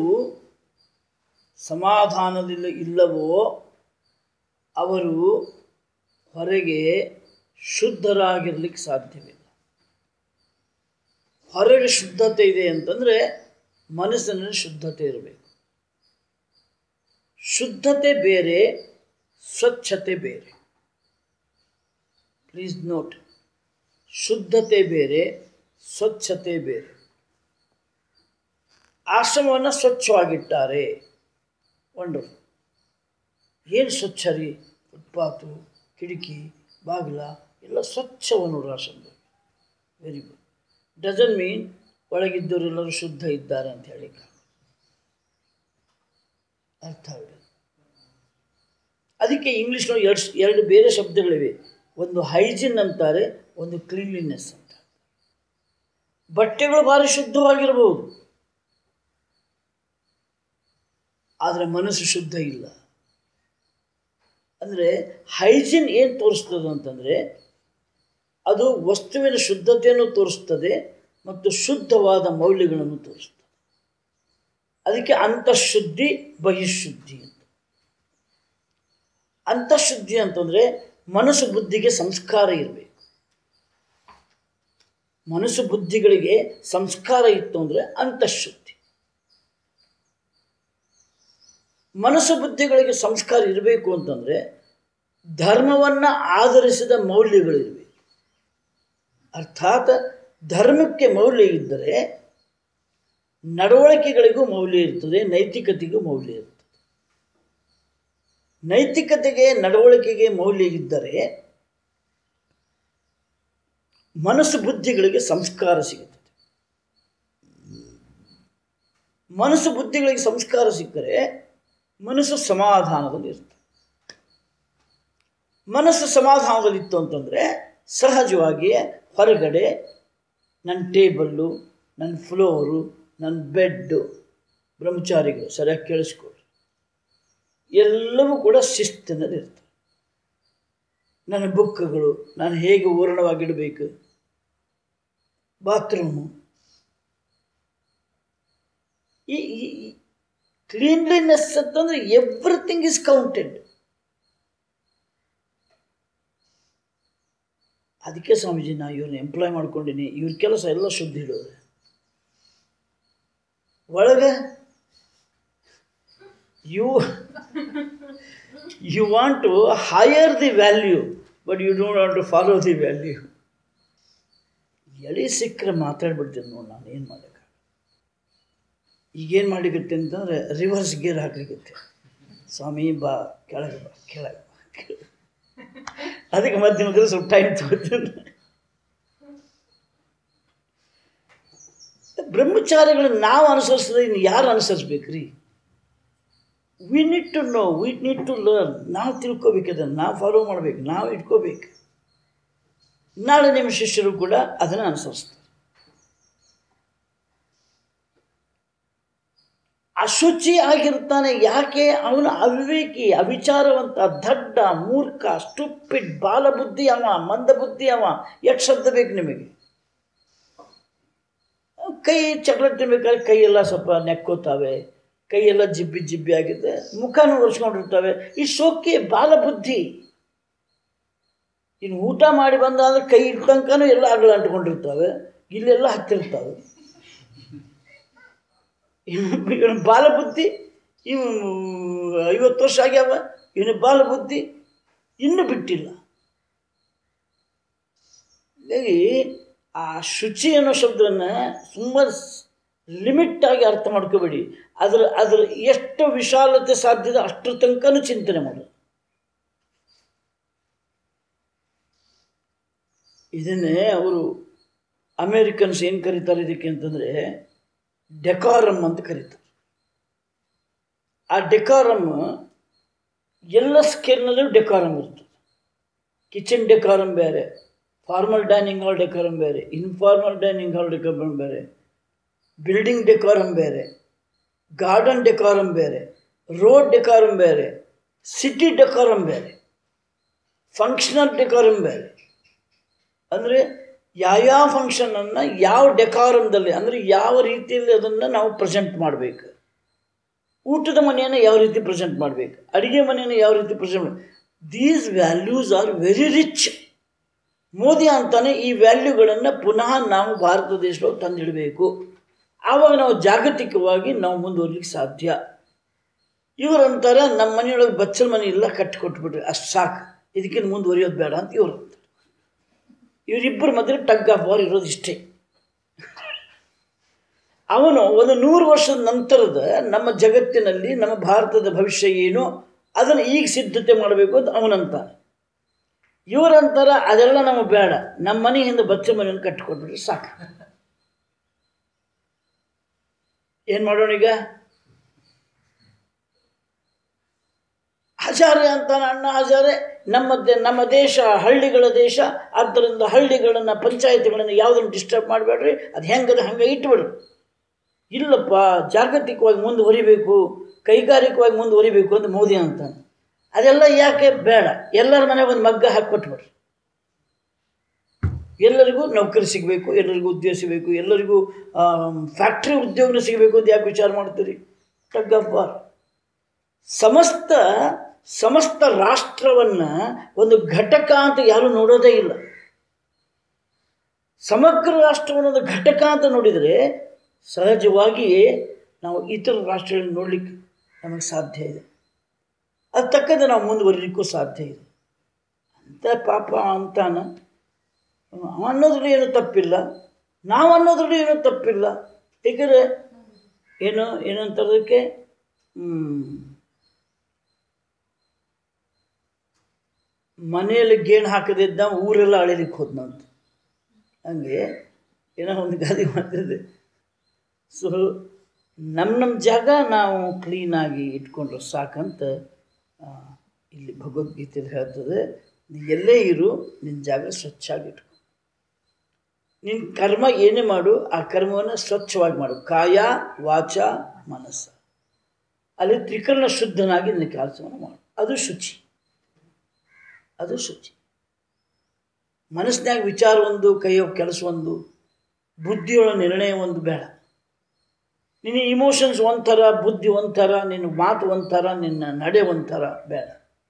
ಸಮಾಧಾನದಿಂದ ಇಲ್ಲವೋ ಅವರು ಹೊರಗೆ ಶುದ್ಧರಾಗಿರ್ಲಿಕ್ಕೆ ಸಾಧ್ಯವಿಲ್ಲ ಹೊರಗೆ ಶುದ್ಧತೆ ಇದೆ ಅಂತಂದರೆ ಮನಸ್ಸಿನಲ್ಲಿ ಶುದ್ಧತೆ ಇರಬೇಕು ಶುದ್ಧತೆ ಬೇರೆ ಸ್ವಚ್ಛತೆ ಬೇರೆ ಪ್ಲೀಸ್ ನೋಟ್ ಶುದ್ಧತೆ ಬೇರೆ ಸ್ವಚ್ಛತೆ ಬೇರೆ ಆಶ್ರಮವನ್ನು ಸ್ವಚ್ಛವಾಗಿಟ್ಟಾರೆ ವಂಡರ್ಫುಲ್ ಏನು ಸ್ವಚ್ಛ ರೀ ಫುಟ್ಪಾತು ಕಿಟಕಿ ಬಾಗಿಲ ಎಲ್ಲ ಸ್ವಚ್ಛವನ್ನು ಆಶ್ರಮದಲ್ಲಿ ವೆರಿ ಗುಡ್ ಡಸನ್ ಮೀನ್ ಒಳಗಿದ್ದವರೆಲ್ಲರೂ ಶುದ್ಧ ಇದ್ದಾರೆ ಅಂತ ಹೇಳಿ ಅರ್ಥ ಆಗಿದೆ ಅದಕ್ಕೆ ಇಂಗ್ಲೀಷ್ನಲ್ಲಿ ಎರಡು ಎರಡು ಬೇರೆ ಶಬ್ದಗಳಿವೆ ಒಂದು ಹೈಜಿನ್ ಅಂತಾರೆ ಒಂದು ಕ್ಲೀನ್ಲಿನೆಸ್ ಅಂತ ಬಟ್ಟೆಗಳು ಭಾರಿ ಶುದ್ಧವಾಗಿರಬಹುದು ಆದರೆ ಮನಸ್ಸು ಶುದ್ಧ ಇಲ್ಲ ಅಂದರೆ ಹೈಜಿನ್ ಏನು ತೋರಿಸ್ತದೆ ಅಂತಂದರೆ ಅದು ವಸ್ತುವಿನ ಶುದ್ಧತೆಯನ್ನು ತೋರಿಸ್ತದೆ ಮತ್ತು ಶುದ್ಧವಾದ ಮೌಲ್ಯಗಳನ್ನು ತೋರಿಸ್ತದೆ ಅದಕ್ಕೆ ಅಂತಃಶುದ್ಧಿ ಬಹಿಶುದ್ಧಿ ಅಂತ ಅಂತಃಶುದ್ಧಿ ಅಂತಂದರೆ ಮನಸ್ಸು ಬುದ್ಧಿಗೆ ಸಂಸ್ಕಾರ ಇರಬೇಕು ಮನಸ್ಸು ಬುದ್ಧಿಗಳಿಗೆ ಸಂಸ್ಕಾರ ಇತ್ತು ಅಂದರೆ ಅಂತಃಶುದ್ಧಿ ಮನಸ್ಸು ಬುದ್ಧಿಗಳಿಗೆ ಸಂಸ್ಕಾರ ಇರಬೇಕು ಅಂತಂದರೆ ಧರ್ಮವನ್ನು ಆಧರಿಸಿದ ಮೌಲ್ಯಗಳಿರಬೇಕು ಅರ್ಥಾತ್ ಧರ್ಮಕ್ಕೆ ಮೌಲ್ಯ ಇದ್ದರೆ ನಡವಳಿಕೆಗಳಿಗೂ ಮೌಲ್ಯ ಇರ್ತದೆ ನೈತಿಕತೆಗೂ ಮೌಲ್ಯ ಇರ್ತದೆ ನೈತಿಕತೆಗೆ ನಡವಳಿಕೆಗೆ ಮೌಲ್ಯ ಇದ್ದರೆ ಮನಸ್ಸು ಬುದ್ಧಿಗಳಿಗೆ ಸಂಸ್ಕಾರ ಸಿಗುತ್ತದೆ ಮನಸ್ಸು ಬುದ್ಧಿಗಳಿಗೆ ಸಂಸ್ಕಾರ ಸಿಕ್ಕರೆ ಮನಸ್ಸು ಸಮಾಧಾನದಲ್ಲಿ ಇರ್ತದೆ ಮನಸ್ಸು ಸಮಾಧಾನದಲ್ಲಿತ್ತು ಅಂತಂದರೆ ಸಹಜವಾಗಿಯೇ ಹೊರಗಡೆ ನನ್ನ ಟೇಬಲ್ಲು ನನ್ನ ಫ್ಲೋರು ನನ್ನ ಬೆಡ್ಡು ಬ್ರಹ್ಮಚಾರಿಗಳು ಸರಿಯಾಗಿ ಕೇಳಿಸ್ಕೊಳ್ರಿ ಎಲ್ಲವೂ ಕೂಡ ಶಿಸ್ತಿನಲ್ಲಿ ಇರ್ತವೆ ನನ್ನ ಬುಕ್ಗಳು ನಾನು ಹೇಗೆ ಓರಣವಾಗಿಡಬೇಕು ಬಾತ್ರೂಮು ಈ ಕ್ಲೀನ್ಲಿನೆಸ್ ಅಂತಂದರೆ ಎವ್ರಿಥಿಂಗ್ ಇಸ್ ಕೌಂಟೆಡ್ ಅದಕ್ಕೆ ಸ್ವಾಮೀಜಿ ನಾ ಇವ್ರನ್ನ ಎಂಪ್ಲಾಯ್ ಮಾಡ್ಕೊಂಡಿನಿ ಇವ್ರ ಕೆಲಸ ಎಲ್ಲ ಶುದ್ಧ ಇಡೋದು ಒಳಗೆ you you want to higher the value but you don't want to follow the value ಎಳಿ ಸಿಕ್ಕರೆ ಮಾತಾಡ್ಬಿಡ್ತೀನಿ ನೋಡಿ ನಾನು ಏನು ಮಾಡೋಕ್ಕೆ ಈಗೇನು ಮಾಡ್ಲಿಕ್ಕೆ ಅಂತಂದರೆ ರಿವರ್ಸ್ ಗೇರ್ ಹಾಕ್ಲಿಕ್ಕೆ ಸ್ವಾಮಿ ಬಾ ಕೆಳಗೆ ಬಾ ಕೆಳಗೆ ಬಾ ಕೆಳಗೆ ಅದಕ್ಕೆ ಮಧ್ಯ ಮಧ್ಯೆ ಸ್ವಲ್ಪ ಟೈಮ್ ತಗೋತೀನಿ ಬ್ರಹ್ಮಚಾರಿಗಳನ್ನ ನಾವು ಅನುಸರಿಸಿದ್ರೆ ಇನ್ನು ಯಾರು ಅನುಸರಿಸ್ಬೇಕ್ರಿ we need to know we need to learn ನಾವು ತಿಳ್ಕೊಬೇಕು ಅದನ್ನು ನಾವು ಫಾಲೋ ಮಾಡಬೇಕು ನಾವು ಇಟ್ಕೋಬೇಕು ನಾಳೆ ನಿಮ್ಮ ಶಿಷ್ಯರು ಕೂಡ ಅದನ್ನು ಅನುಸರಿಸ್ತಾರೆ ಅಶುಚಿ ಆಗಿರ್ತಾನೆ ಯಾಕೆ ಅವನು ಅವಿವೇಕಿ ಅವಿಚಾರವಂತ ದಡ್ಡ ಮೂರ್ಖ ಸ್ಟುಪಿಡ್ ಬಾಲಬುದ್ಧಿ ಅವ ಮಂದಬುದ್ಧಿ ಅವ ಎಷ್ಟು ಶಬ್ದ ಬೇಕು ನಿಮಗೆ ಕೈ ಚಾಕ್ಲೇಟ್ ತಿನ್ಬೇಕಾದ್ರೆ ಕೈಯೆಲ್ಲ ಸ್ವಲ್ಪ ನೆಕ್ಕೋತಾವೆ ಕೈಯೆಲ್ಲ ಜಿಬ್ಬಿ ಜಿಬ್ಬಿ ಆಗಿದೆ ಮುಖನೂ ಒರೆಸ್ಕೊಂಡಿರ್ತವೆ ಈ ಸೋಕೆ ಬಾಲಬುದ್ಧಿ ಇನ್ನು ಊಟ ಮಾಡಿ ಬಂದಾದ್ರೆ ಕೈ ಇಟ್ಟಂಕನೂ ಎಲ್ಲ ಅಗಲ ಅಂಟ್ಕೊಂಡಿರ್ತವೆ ಇಲ್ಲೆಲ್ಲ ಹತ್ತಿರ್ತವೆ ಇವನು ಬಾಲಬುದ್ಧಿ ಇವು ಐವತ್ತು ವರ್ಷ ಆಗ್ಯಾವ ಇವನು ಬಾಲಬುದ್ಧಿ ಇನ್ನೂ ಬಿಟ್ಟಿಲ್ಲ ಹಾಗಾಗಿ ಆ ಶುಚಿ ಅನ್ನೋ ಶಬ್ದವನ್ನು ತುಂಬ ಲಿಮಿಟ್ಟಾಗಿ ಅರ್ಥ ಮಾಡ್ಕೋಬೇಡಿ ಅದರ ಅದರ ಎಷ್ಟು ವಿಶಾಲತೆ ಸಾಧ್ಯದ ಅಷ್ಟರ ತನಕನೂ ಚಿಂತನೆ ಮಾಡು ಇದನ್ನೇ ಅವರು ಅಮೇರಿಕನ್ಸ್ ಏನು ಕರೀತಾರೆ ಇದಕ್ಕೆ ಅಂತಂದರೆ ಡೆಕಾರಮ್ ಅಂತ ಕರೀತಾರೆ ಆ ಡೆಕಾರಮ್ ಎಲ್ಲ ಸ್ಕೇಲ್ನಲ್ಲೂ ಡೆಕಾರಮ್ ಇರ್ತದೆ ಕಿಚನ್ ಡೆಕಾರಮ್ ಬೇರೆ ಫಾರ್ಮಲ್ ಡೈನಿಂಗ್ ಹಾಲ್ ಡೆಕಾರಮ್ ಬೇರೆ ಇನ್ಫಾರ್ಮಲ್ ಡೈನಿಂಗ್ ಹಾಲ್ ಡೆಕಾರಮ್ ಬೇರೆ ಬಿಲ್ಡಿಂಗ್ ಡೆಕಾರಮ್ ಬೇರೆ ಗಾರ್ಡನ್ ಡೆಕಾರಮ್ ಬೇರೆ ರೋಡ್ ಡೆಕಾರಮ್ ಬೇರೆ ಸಿಟಿ ಡೆಕಾರಮ್ ಬೇರೆ ಫಂಕ್ಷನಲ್ ಡೆಕಾರಮ್ ಬೇರೆ ಅಂದರೆ ಯಾವ್ಯಾವ ಫಂಕ್ಷನನ್ನು ಯಾವ ಡೆಕಾರಮ್ದಲ್ಲಿ ಅಂದರೆ ಯಾವ ರೀತಿಯಲ್ಲಿ ಅದನ್ನು ನಾವು ಪ್ರೆಸೆಂಟ್ ಮಾಡಬೇಕು ಊಟದ ಮನೆಯನ್ನು ಯಾವ ರೀತಿ ಪ್ರೆಸೆಂಟ್ ಮಾಡಬೇಕು ಅಡುಗೆ ಮನೆಯನ್ನು ಯಾವ ರೀತಿ present these values are very rich Modi ಅಂತಾನೆ ಈ ವ್ಯಾಲ್ಯೂಗಳನ್ನು ಪುನಃ ನಾವು ಭಾರತ ದೇಶದೊಳಗೆ ತಂದಿಡಬೇಕು ಆವಾಗ ನಾವು ಜಾಗತಿಕವಾಗಿ ನಾವು ಮುಂದುವರ್ಲಿಕ್ಕೆ ಸಾಧ್ಯ ಇವರಂತಾರೆ ನಮ್ಮ ಮನೆಯೊಳಗೆ ಬಚ್ಚಲ ಮನೆ ಇಲ್ಲ ಕಟ್ಟಿಕೊಟ್ಬಿಟ್ರಿ ಅಷ್ಟು ಸಾಕು ಇದಕ್ಕಿಂತ ಮುಂದುವರಿಯೋದು ಬೇಡ ಅಂತ ಇವರು ಅಂತಾರೆ ಇವರಿಬ್ಬರ ಮಧ್ಯೆ ಟಗ್ ಆಫ್ ವಾರ್ ಇರೋದು ಇಷ್ಟೇ ಅವನು ಒಂದು ನೂರು ವರ್ಷದ ನಂತರದ ನಮ್ಮ ಜಗತ್ತಿನಲ್ಲಿ ನಮ್ಮ ಭಾರತದ ಭವಿಷ್ಯ ಏನು ಅದನ್ನು ಈಗ ಸಿದ್ಧತೆ ಮಾಡಬೇಕು ಅಂತ ಅವನಂತಾನೆ ಇವರಂತಾರ ಅದೆಲ್ಲ ನಮಗೆ ಬೇಡ ನಮ್ಮ ಮನೆ ಹಿಂದೆ ಬಚ್ಚ ಮನೆಯನ್ನು ಕಟ್ಟಿಕೊಟ್ಬಿಟ್ರೆ ಸಾಕು ಏನು ಮಾಡೋಣ ಈಗ ಹಜಾರೆ ಅಂತಾನೆ ಅಣ್ಣ ಹಜಾರೆ ನಮ್ಮ ದೇ- ನಮ್ಮ ದೇಶ ಹಳ್ಳಿಗಳ ದೇಶ ಆದ್ದರಿಂದ ಹಳ್ಳಿಗಳನ್ನು ಪಂಚಾಯತ್ಗಳನ್ನು ಯಾವುದನ್ನು ಡಿಸ್ಟರ್ಬ್ ಮಾಡಬೇಡ್ರಿ ಅದು ಹೆಂಗದ ಹಂಗೆ ಇಟ್ಬಿಡ್ರಿ ಇಲ್ಲಪ್ಪ ಜಾಗತಿಕವಾಗಿ ಮುಂದುವರಿಬೇಕು ಕೈಗಾರಿಕವಾಗಿ ಮುಂದುವರಿಬೇಕು ಅಂತ ಮೋದಿ ಅಂತಾನೆ ಅದೆಲ್ಲ ಯಾಕೆ ಬೇಡ ಎಲ್ಲರ ಮನೆ ಒಂದು ಮಗ್ಗ ಹಾಕಿ ಕೊಟ್ಬಿಡ್ರಿ ಎಲ್ಲರಿಗೂ ನೌಕರಿ ಸಿಗಬೇಕು ಎಲ್ಲರಿಗೂ ಉದ್ಯೋಗ ಸಿಗಬೇಕು ಎಲ್ಲರಿಗೂ ಫ್ಯಾಕ್ಟ್ರಿ ಉದ್ಯೋಗ ಸಿಗಬೇಕು ಅಂತ ಯಾಕೆ ವಿಚಾರ ಮಾಡ್ತೀರಿ ಟಗ್ಗಪ್ಪ ಸಮಸ್ತ ಸಮಸ್ತ ರಾಷ್ಟ್ರವನ್ನು ಒಂದು ಘಟಕ ಅಂತ ಯಾರೂ ನೋಡೋದೇ ಇಲ್ಲ ಸಮಗ್ರ ರಾಷ್ಟ್ರವನ್ನು ಒಂದು ಘಟಕ ಅಂತ ನೋಡಿದರೆ ಸಹಜವಾಗಿಯೇ ನಾವು ಇತರ ರಾಷ್ಟ್ರಗಳನ್ನು ನೋಡಲಿಕ್ಕೆ ನಮಗೆ ಸಾಧ್ಯ ಇದೆ ಅದು ತಕ್ಕಂತೆ ನಾವು ಮುಂದುವರಿಲಿಕ್ಕೂ ಸಾಧ್ಯ ಇದೆ ಅಂತ ಪಾಪ ಅಂತಾನ ಅವ ಅನ್ನೋದ್ರಲ್ಲಿ ಏನೂ ತಪ್ಪಿಲ್ಲ ನಾವು ಅನ್ನೋದ್ರಲ್ಲಿ ಏನೂ ತಪ್ಪಿಲ್ಲ ಏಕೆಂದರೆ ಏನು ಏನಂತಾರದಕ್ಕೆ ಮನೆಯಲ್ಲಿ ಗೇಣು ಹಾಕದಿದ್ದ ಊರೆಲ್ಲ ಅಳಿಲಿಕ್ಕೆ ಹೋದ್ನಂತ ಹಂಗೆ ಏನೋ ಒಂದು ಗಾದಿ ಮಾಡ್ತಿದ್ದೆ ಸೊ ನಮ್ಮ ನಮ್ಮ ಜಾಗ ನಾವು ಕ್ಲೀನಾಗಿ ಇಟ್ಕೊಂಡ್ರೆ ಸಾಕಂತ ಆ, ಇಲ್ಲಿ ಭಗವದ್ಗೀತೆಯಲ್ಲಿ ಹೇಳ್ತದೆ ನೀ ಎಲ್ಲೇ ಇರು ನಿನ್ನ ಜಾಗ ಸ್ವಚ್ಛಾಗಿ ಇಟ್ಕೊ ನಿನ್ನ ಕರ್ಮ ಏನೇ ಮಾಡು ಆ ಕರ್ಮವನ್ನು ಸ್ವಚ್ಛವಾಗಿ ಮಾಡು ಕಾಯ ವಾಚ ಮನಸ್ಸ ಅಲ್ಲಿ ತ್ರಿಕರಣ ಶುದ್ಧನಾಗಿ ನಿನ್ನ ಕೆಲಸವನ್ನು ಮಾಡು ಅದು ಶುಚಿ ಅದು ಶುಚಿ ಮನಸ್ಸಿನಾಗ ವಿಚಾರ ಒಂದು ಕೈಯೋ ಕೆಲಸ ಒಂದು ಬುದ್ಧಿಯೊಳ ನಿರ್ಣಯ ಒಂದು ಬೇಡ ನಿನ್ನ ಇಮೋಷನ್ಸ್ ಒಂಥರ ಬುದ್ಧಿ ಒಂಥರ ನಿನ್ನ ಮಾತು ಒಂಥರ ನಿನ್ನ ನಡೆ ಒಂಥರ ಬೇಡ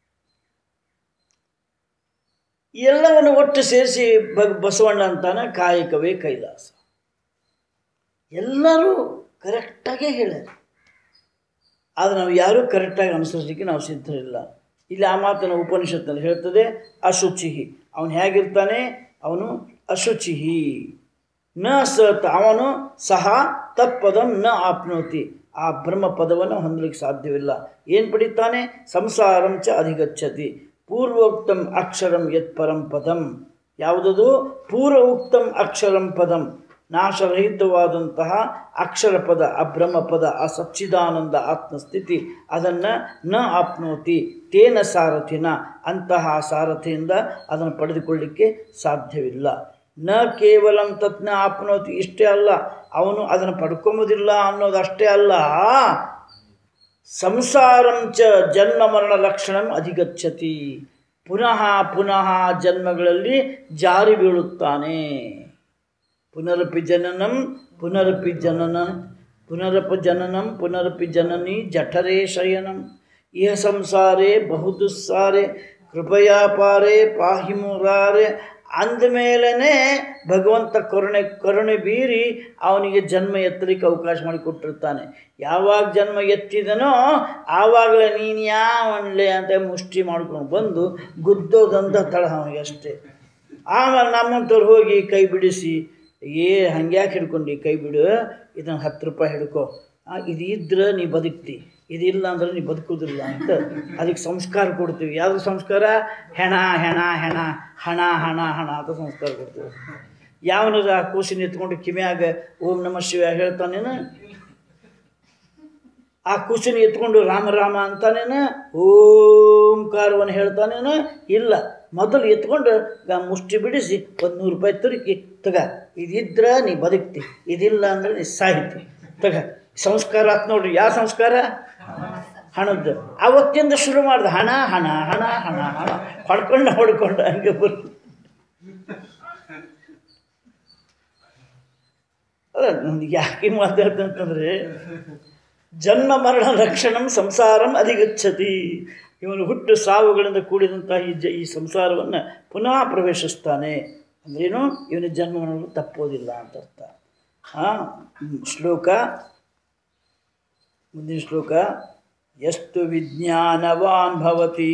ಎಲ್ಲವನ್ನು ಒಟ್ಟು ಸೇರಿಸಿ ಬ ಬಸವಣ್ಣ ಅಂತಾನೆ ಕಾಯಕವೇ ಕೈಲಾಸ ಎಲ್ಲರೂ ಕರೆಕ್ಟಾಗೇ ಹೇಳ್ಯಾರ ಆದರೆ ನಾವು ಯಾರೂ ಕರೆಕ್ಟಾಗಿ ಅನುಸರಿಸಲಿಕ್ಕೆ ನಾವು ಸಿದ್ಧರಿಲ್ಲ ಇಲ್ಲಿ ಆ ಮಾತನ್ನು ಉಪನಿಷತ್ನಲ್ಲಿ ಹೇಳ್ತದೆ ಅಶುಚಿಹಿ ಅವನು ಹೇಗಿರ್ತಾನೆ ಅವನು ಅಶುಚಿಹಿ ನ ಸತ್ ಅವನು ಸಹ ತತ್ಪದಂ ನ ಆಪ್ನೋತಿ ಆ ಬ್ರಹ್ಮ ಪದವನ್ನು ಹೊಂದಲಿಕ್ಕೆ ಸಾಧ್ಯವಿಲ್ಲ ಏನು ಪಡಿತಾನೆ ಸಂಸಾರಂ ಚ ಅಧಿಗಚ್ಚತಿ ಪೂರ್ವೋಕ್ತಂ ಅಕ್ಷರಂ ಯತ್ ಪರಂ ಪದಂ ಯಾವುದದು ಪೂರ್ವ ಉಕ್ತಂ ಅಕ್ಷರಂ ಪದಂ ನಾಶರಹಿತವಾದಂತಹ ಅಕ್ಷರ ಪದ ಆ ಬ್ರಹ್ಮ ಪದ ಆ ಸಚ್ಚಿದಾನಂದ ಆತ್ಮಸ್ಥಿತಿ ಅದನ್ನು ನ ಆಪ್ನೋತಿ ತೇನ ಸಾರಥಿನ ಅಂತಹ ಸಾರಥಿಯಿಂದ ಅದನ್ನು ಪಡೆದುಕೊಳ್ಳಿಕ್ಕೆ ಸಾಧ್ಯವಿಲ್ಲ ನ ಕೇವಲಂ ತತ್ನ ಆಪ್ನೋತಿ ಇಷ್ಟೇ ಅಲ್ಲ ಅವನು ಅದನ್ನು ಪಡ್ಕೊಂಬೋದಿಲ್ಲ ಅನ್ನೋದಷ್ಟೇ ಅಲ್ಲ ಸಂಸಾರಂ ಚ ಜನ್ಮ ಮರಣ ಲಕ್ಷಣಂ ಅಧಿಗಚ್ಚತಿ ಪುನಃ ಪುನಃ ಜನ್ಮಗಳಲ್ಲಿ ಜಾರಿ ಬೀಳುತ್ತಾನೆ ಪುನರಪಿ ಜನನಂ ಪುನರಪಿ ಜನನ ಪುನರಪಿ ಜನನಂ ಪುನರಪಿ ಜನನಿ ಜಠರೇ ಶಯನಂ ಇಹ ಸಂಸಾರೇ ಬಹುದುಸ್ಸಾರೆ ಕೃಪಯಾ ಪಾರೆ ಪಾಹಿ ಮುರಾರೆ ಅಂದಮೇಲೇ ಭಗವಂತ ಕರುಣೆ ಕರುಣೆ ಬೀರಿ ಅವನಿಗೆ ಜನ್ಮ ಎತ್ತಲಿಕ್ಕೆ ಅವಕಾಶ ಮಾಡಿಕೊಟ್ಟಿರ್ತಾನೆ ಯಾವಾಗ ಜನ್ಮ ಎತ್ತಿದನೋ ಆವಾಗಲೇ ನೀನು ಯಾವನ್ಲೆ ಅಂತ ಮುಷ್ಟಿ ಮಾಡ್ಕೊಂಡು ಬಂದು ಗುದ್ದೋದಂತ ತಳ ಅವನಿಗೆ ಅಷ್ಟೇ ಆಮೇಲೆ ನಮ್ಮಂಥವ್ರು ಹೋಗಿ ಕೈ ಬಿಡಿಸಿ ಏ ಹಂಗ್ಯಾಕೆ ಹಿಡ್ಕೊಂಡು ಕೈ ಬಿಡು ಇದನ್ನು ಹತ್ತು ರೂಪಾಯಿ ಹಿಡ್ಕೊ ಆ, ಇದು ಇದ್ರೆ ನೀ ಬದುಕ್ತಿ ಇದಿಲ್ಲ ಅಂದ್ರೆ ನೀ ಬದುಕೋದಿಲ್ಲ ಅಂತ ಅದಕ್ಕೆ ಸಂಸ್ಕಾರ ಕೊಡ್ತೀವಿ ಯಾವುದು ಸಂಸ್ಕಾರ ಹೆಣ ಹೆಣ ಹೆಣ ಹಣ ಹಣ ಹಣ ಅಂತ ಸಂಸ್ಕಾರ ಕೊಡ್ತೀವಿ ಯಾವನಾರ ಆ ಕೂಸಿನ ಎತ್ಕೊಂಡು ಕಿವಿಯಾಗ ಓಂ ನಮ ಶಿವ ಹೇಳ್ತಾನೇನ ಆ ಕೂಸಿನ ಎತ್ಕೊಂಡು ರಾಮ ರಾಮ ಅಂತಾನೇನ ಓಂಕಾರವನ್ನು ಹೇಳ್ತಾನೇನ ಇಲ್ಲ ಮೊದಲು ಎತ್ಕೊಂಡು ಗ ಮುಷ್ಟಿ ಬಿಡಿಸಿ ಒಂದು ನೂರು ರೂಪಾಯಿ ತುರುಕಿ ತಗ ಇದಿದ್ರೆ ನೀ ಬದುಕ್ತಿ ಇದಿಲ್ಲ ಅಂದ್ರೆ ನೀ ಸಾಹಿತಿ ತಗ ಸಂಸ್ಕಾರ ಆತ್ ನೋಡ್ರಿ ಯಾವ ಸಂಸ್ಕಾರ ಹಣದ್ದು ಅವತ್ತಿಂದ ಶುರು ಮಾಡ್ದೆ ಹಣ ಹಣ ಹಣ ಹಣ ಹಣ ಹೊಡ್ಕೊಂಡು ಹೊಡ್ಕೊಂಡು ಹಂಗೆ ಬರ್ ಅಲ್ಲ ನನಗೆ ಯಾಕೆ ಮಾತಾಡ್ತಂತಂದ್ರೆ ಜನ್ಮ ಮರಣ ಲಕ್ಷಣಂ ಸಂಸಾರಂ ಅಧಿಗಚ್ಚತಿ ಇವನು ಹುಟ್ಟು ಸಾವುಗಳಿಂದ ಕೂಡಿದಂತಹ ಈ ಜ ಈ ಸಂಸಾರವನ್ನು ಪುನಃ ಪ್ರವೇಶಿಸ್ತಾನೆ ಅಂದ್ರೇನು ಇವನ ಜನ್ಮವನ್ನು ತಪ್ಪೋದಿಲ್ಲ ಅಂತ ಅರ್ಥ ಹಾಂ ಶ್ಲೋಕ ಮುಂದಿನ ಶ್ಲೋಕ ಎಷ್ಟು ವಿಜ್ಞಾನವಾನ್ ಭವತಿ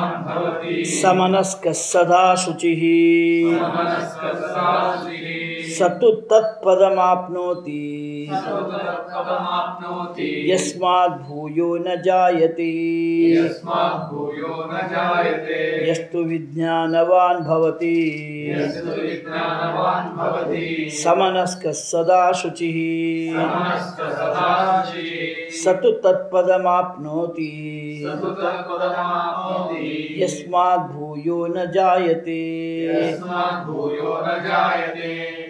ಸಮನಸ್ಕ ಸದಾ ಶುಚಿ ಸತು ತತ್ಪದಮಾಪ್ನೋತಿ तत्पदमाप्नोति ಯಸ್ಮಾತ್ ಭೂಯೋ ನ ಜಾಯತೆ यस्मात् भूयो न जायते ಯಸ್ತು ವಿಜ್ಞಾನವಾನ್ ಭವತಿ यस्तु विज्ञानवान् भवति ಸಮನಸ್ಕ ಸದಾ ಶುಚಿ समस्त सदा शुचिः ಸತು ತತ್ಪದಮಾಪ್ನೋತಿ सतु तत्पदमाप्नोति ಯಸ್ಮಾತ್ ಭೂಯೋ ನ ಜಾಯತೆ यस्मात् भूयो न जायते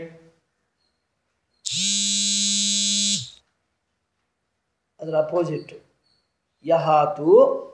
ಅದರ ಅಪೋಸಿಟ್ ಯಹಾತು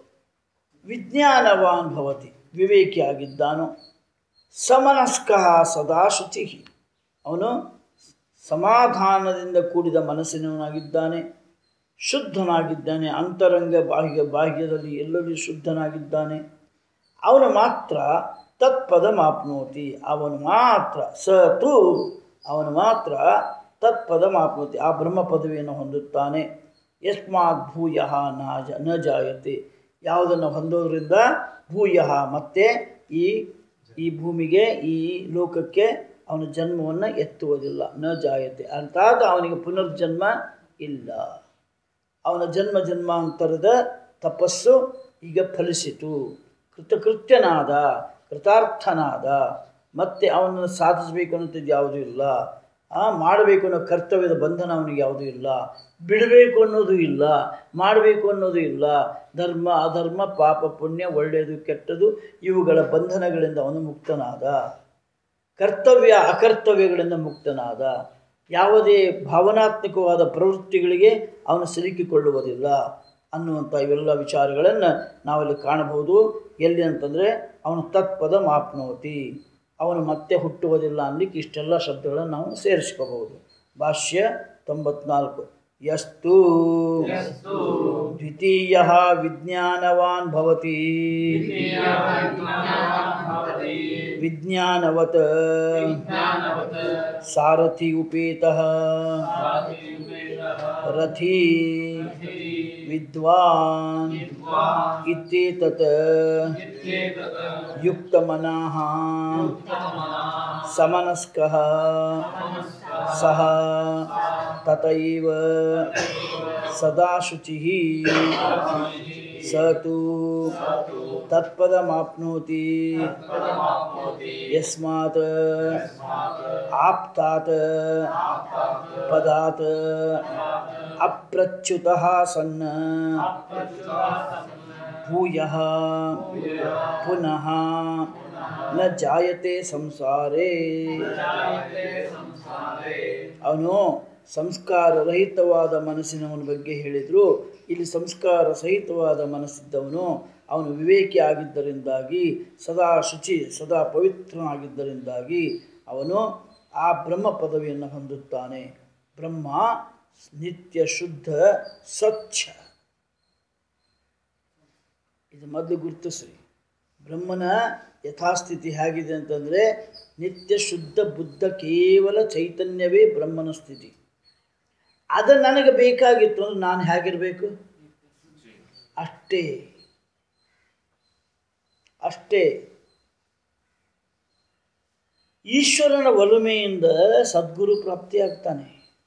ವಿಜ್ಞಾನವಾನ್ ಭವತಿ ವಿವೇಕಿಯಾಗಿದ್ದಾನೋ ಸಮನಸ್ಕ ಸದಾ ಶುಚಿ ಅವನು ಸಮಾಧಾನದಿಂದ ಕೂಡಿದ ಮನಸ್ಸಿನವನಾಗಿದ್ದಾನೆ ಶುದ್ಧನಾಗಿದ್ದಾನೆ ಅಂತರಂಗ ಬಾಹ್ಯ ಬಾಹ್ಯದಲ್ಲಿ ಎಲ್ಲರೂ ಶುದ್ಧನಾಗಿದ್ದಾನೆ ಅವನು ಮಾತ್ರ ತತ್ಪದ ಮಾಪ್ನೋತಿ ಅವನು ಮಾತ್ರ ಸ ತು ಅವನು ಮಾತ್ರ ತತ್ಪದ ಮಾಪ್ನೋತಿ ಆ ಬ್ರಹ್ಮ ಪದವಿಯನ್ನು ಹೊಂದುತ್ತಾನೆ ಯಸ್ಮಾತ್ ಭೂಯ ನಾಜ ನ ಜಾಯತೆ ಯಾವುದನ್ನು ಹೊಂದೋದ್ರಿಂದ ಭೂಯ ಮತ್ತೆ ಈ ಈ ಭೂಮಿಗೆ ಈ ಲೋಕಕ್ಕೆ ಅವನ ಜನ್ಮವನ್ನು ಎತ್ತುವುದಿಲ್ಲ ನ ಜಾಯತೆ ಅರ್ಥಾತ್ ಅವನಿಗೆ ಪುನರ್ಜನ್ಮ ಇಲ್ಲ ಅವನ ಜನ್ಮ ಜನ್ಮಾಂತರದ ತಪಸ್ಸು ಈಗ ಫಲಿಸಿತು ಕೃತಕೃತ್ಯನಾದ ಕೃತಾರ್ಥನಾದ ಮತ್ತೆ ಅವನನ್ನು ಸಾಧಿಸಬೇಕು ಅನ್ನೋಂಥದ್ದು ಯಾವುದೂ ಇಲ್ಲ ಆ ಮಾಡಬೇಕು ಅನ್ನೋ ಕರ್ತವ್ಯದ ಬಂಧನ ಅವನಿಗೆ ಯಾವುದೂ ಇಲ್ಲ ಬಿಡಬೇಕು ಅನ್ನೋದು ಇಲ್ಲ ಮಾಡಬೇಕು ಅನ್ನೋದು ಇಲ್ಲ ಧರ್ಮ ಅಧರ್ಮ ಪಾಪ ಪುಣ್ಯ ಒಳ್ಳೆಯದು ಕೆಟ್ಟದು ಇವುಗಳ ಬಂಧನಗಳಿಂದ ಅವನು ಮುಕ್ತನಾದ ಕರ್ತವ್ಯ ಅಕರ್ತವ್ಯಗಳಿಂದ ಮುಕ್ತನಾದ ಯಾವುದೇ ಭಾವನಾತ್ಮಕವಾದ ಪ್ರವೃತ್ತಿಗಳಿಗೆ ಅವನು ಸಿಲುಕಿಕೊಳ್ಳುವುದಿಲ್ಲ ಅನ್ನುವಂಥ ಇವೆಲ್ಲ ವಿಚಾರಗಳನ್ನು ನಾವಲ್ಲಿ ಕಾಣಬಹುದು ಎಲ್ಲಿ ಅಂತಂದರೆ ಅವನು ತತ್ಪದ ಮಾಪ್ನೋತಿ ಅವನು ಮತ್ತೆ ಹುಟ್ಟುವುದಿಲ್ಲ ಅನ್ಲಿಕ್ಕೆ ಇಷ್ಟೆಲ್ಲ ಶಬ್ದಗಳನ್ನು ನಾವು ಸೇರಿಸ್ಕೋಬಹುದು ಭಾಷ್ಯ ತೊಂಬತ್ನಾಲ್ಕು ಯಸ್ತು यस्तु ದ್ವಿತೀಯ ವಿಜ್ಞಾನವಾನ್ ಭವತಿ विज्ञानवान् भवति ವಿಜ್ಞಾನವತ್ ज्ञानवत् ಸಾರಥಿ ಉಪೇತಃ साधिपेशः ರಥಿ हि ವಿದ್ವಾನ್ विद्वान् ಇತ್ಯೇತತ್ इत्येतत् ಯುಕ್ತಮನಃ उत्तममनः ಸಮನಸ್ಕಃ ಸಹ ತಥೈವ ಸದಾ ಶುಚಿಃ ಸ ತು ತತ್ಪದಮಾಪ್ನೋತಿ ಯಸ್ಮಾತ್ ಆಪ್ತಾತ್ ಪದಾತ್ ಅಪ್ರಚ್ಯುತಃ ಸನ್ನ ಭೂಯಃ ಪುನಃ ನ ಜಾಯತೆ ಸಂಸಾರೇ ಅವನು ಸಂಸ್ಕಾರ ರಹಿತವಾದ ಮನಸ್ಸಿನವನ ಬಗ್ಗೆ ಹೇಳಿದರು ಇಲ್ಲಿ ಸಂಸ್ಕಾರ ಸಹಿತವಾದ ಮನಸ್ಸಿದ್ದವನು ಅವನು ವಿವೇಕಿ ಆಗಿದ್ದರಿಂದಾಗಿ ಸದಾ ಶುಚಿ ಸದಾ ಪವಿತ್ರನಾಗಿದ್ದರಿಂದಾಗಿ ಅವನು ಆ ಬ್ರಹ್ಮ ಪದವಿಯನ್ನು ಹೊಂದುತ್ತಾನೆ ಬ್ರಹ್ಮ ನಿತ್ಯ ಶುದ್ಧ ಸ್ವಚ್ಛ ಇದು ಮೊದಲು ಗುರುತಿಸ್ರಿ ಬ್ರಹ್ಮನ ಯಥಾಸ್ಥಿತಿ ಹೇಗಿದೆ ಅಂತಂದರೆ ನಿತ್ಯ ಶುದ್ಧ ಬುದ್ಧ ಕೇವಲ ಚೈತನ್ಯವೇ ಬ್ರಹ್ಮನ ಸ್ಥಿತಿ ಅದು ನನಗೆ ಬೇಕಾಗಿತ್ತು ಅಂದ್ರೆ ನಾನು ಹೇಗಿರಬೇಕು ಅಷ್ಟೇ ಅಷ್ಟೇ ಈಶ್ವರನ ಒಲುಮೆಯಿಂದ ಸದ್ಗುರು ಪ್ರಾಪ್ತಿಯಾಗ್ತಾನೆ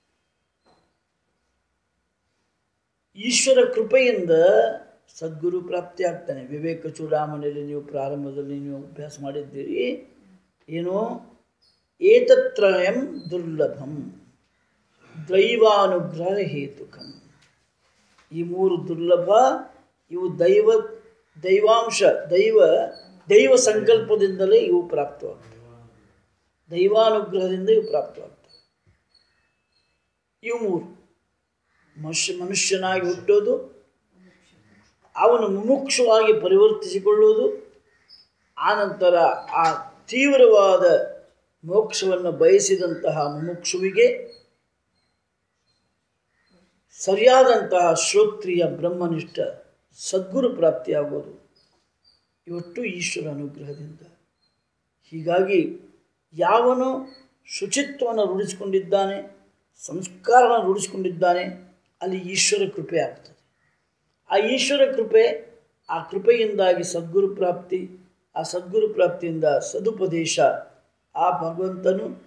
ಈಶ್ವರ ಕೃಪೆಯಿಂದ ಸದ್ಗುರು ಪ್ರಾಪ್ತಿ ಆಗ್ತಾನೆ ವಿವೇಕ ಚೂಡಾಮಣಿಯಲ್ಲಿ ನೀವು ಪ್ರಾರಂಭದಲ್ಲಿ ನೀವು ಅಭ್ಯಾಸ ಮಾಡಿದ್ದೀರಿ ಏನು ಏತತ್ರಯಂ ದುರ್ಲಭಂ ದೈವಾನುಗ್ರಹ ಹೇತುಕಂ ಈ ಮೂರು ದುರ್ಲಭ ಇವು ದೈವ ದೈವಾಂಶ ದೈವ ದೈವ ಸಂಕಲ್ಪದಿಂದಲೇ ಇವು ಪ್ರಾಪ್ತವಾಗ್ತವೆ ದೈವಾನುಗ್ರಹದಿಂದ ಇವು ಪ್ರಾಪ್ತವಾಗ್ತವೆ ಇವು ಮೂರು ಮನುಷ್ಯ ಮನುಷ್ಯನಾಗಿ ಹುಟ್ಟೋದು ಅವನು ಮುಮುಕ್ಷವಾಗಿ ಪರಿವರ್ತಿಸಿಕೊಳ್ಳುವುದು ಆನಂತರ ಆ ತೀವ್ರವಾದ ಮೋಕ್ಷವನ್ನು ಬಯಸಿದಂತಹ ಮುಮುಕ್ಷುವಿಗೆ ಸರಿಯಾದಂತಹ ಶ್ರೋತ್ರಿಯ ಬ್ರಹ್ಮನಿಷ್ಠ ಸದ್ಗುರು ಪ್ರಾಪ್ತಿಯಾಗೋದು ಇವತ್ತು ಈಶ್ವರ ಅನುಗ್ರಹದಿಂದ ಹೀಗಾಗಿ ಯಾವನು ಶುಚಿತ್ವವನ್ನು ರೂಢಿಸಿಕೊಂಡಿದ್ದಾನೆ ಸಂಸ್ಕಾರವನ್ನು ರೂಢಿಸಿಕೊಂಡಿದ್ದಾನೆ ಅಲ್ಲಿ ಈಶ್ವರ ಕೃಪೆ ಆಗ್ತದೆ ಆ ಈಶ್ವರ ಕೃಪೆ ಆ ಕೃಪೆಯಿಂದಾಗಿ ಸದ್ಗುರು ಪ್ರಾಪ್ತಿ ಆ ಸದ್ಗುರು ಪ್ರಾಪ್ತಿಯಿಂದ ಸದುಪದೇಶ ಆ ಭಗವಂತನು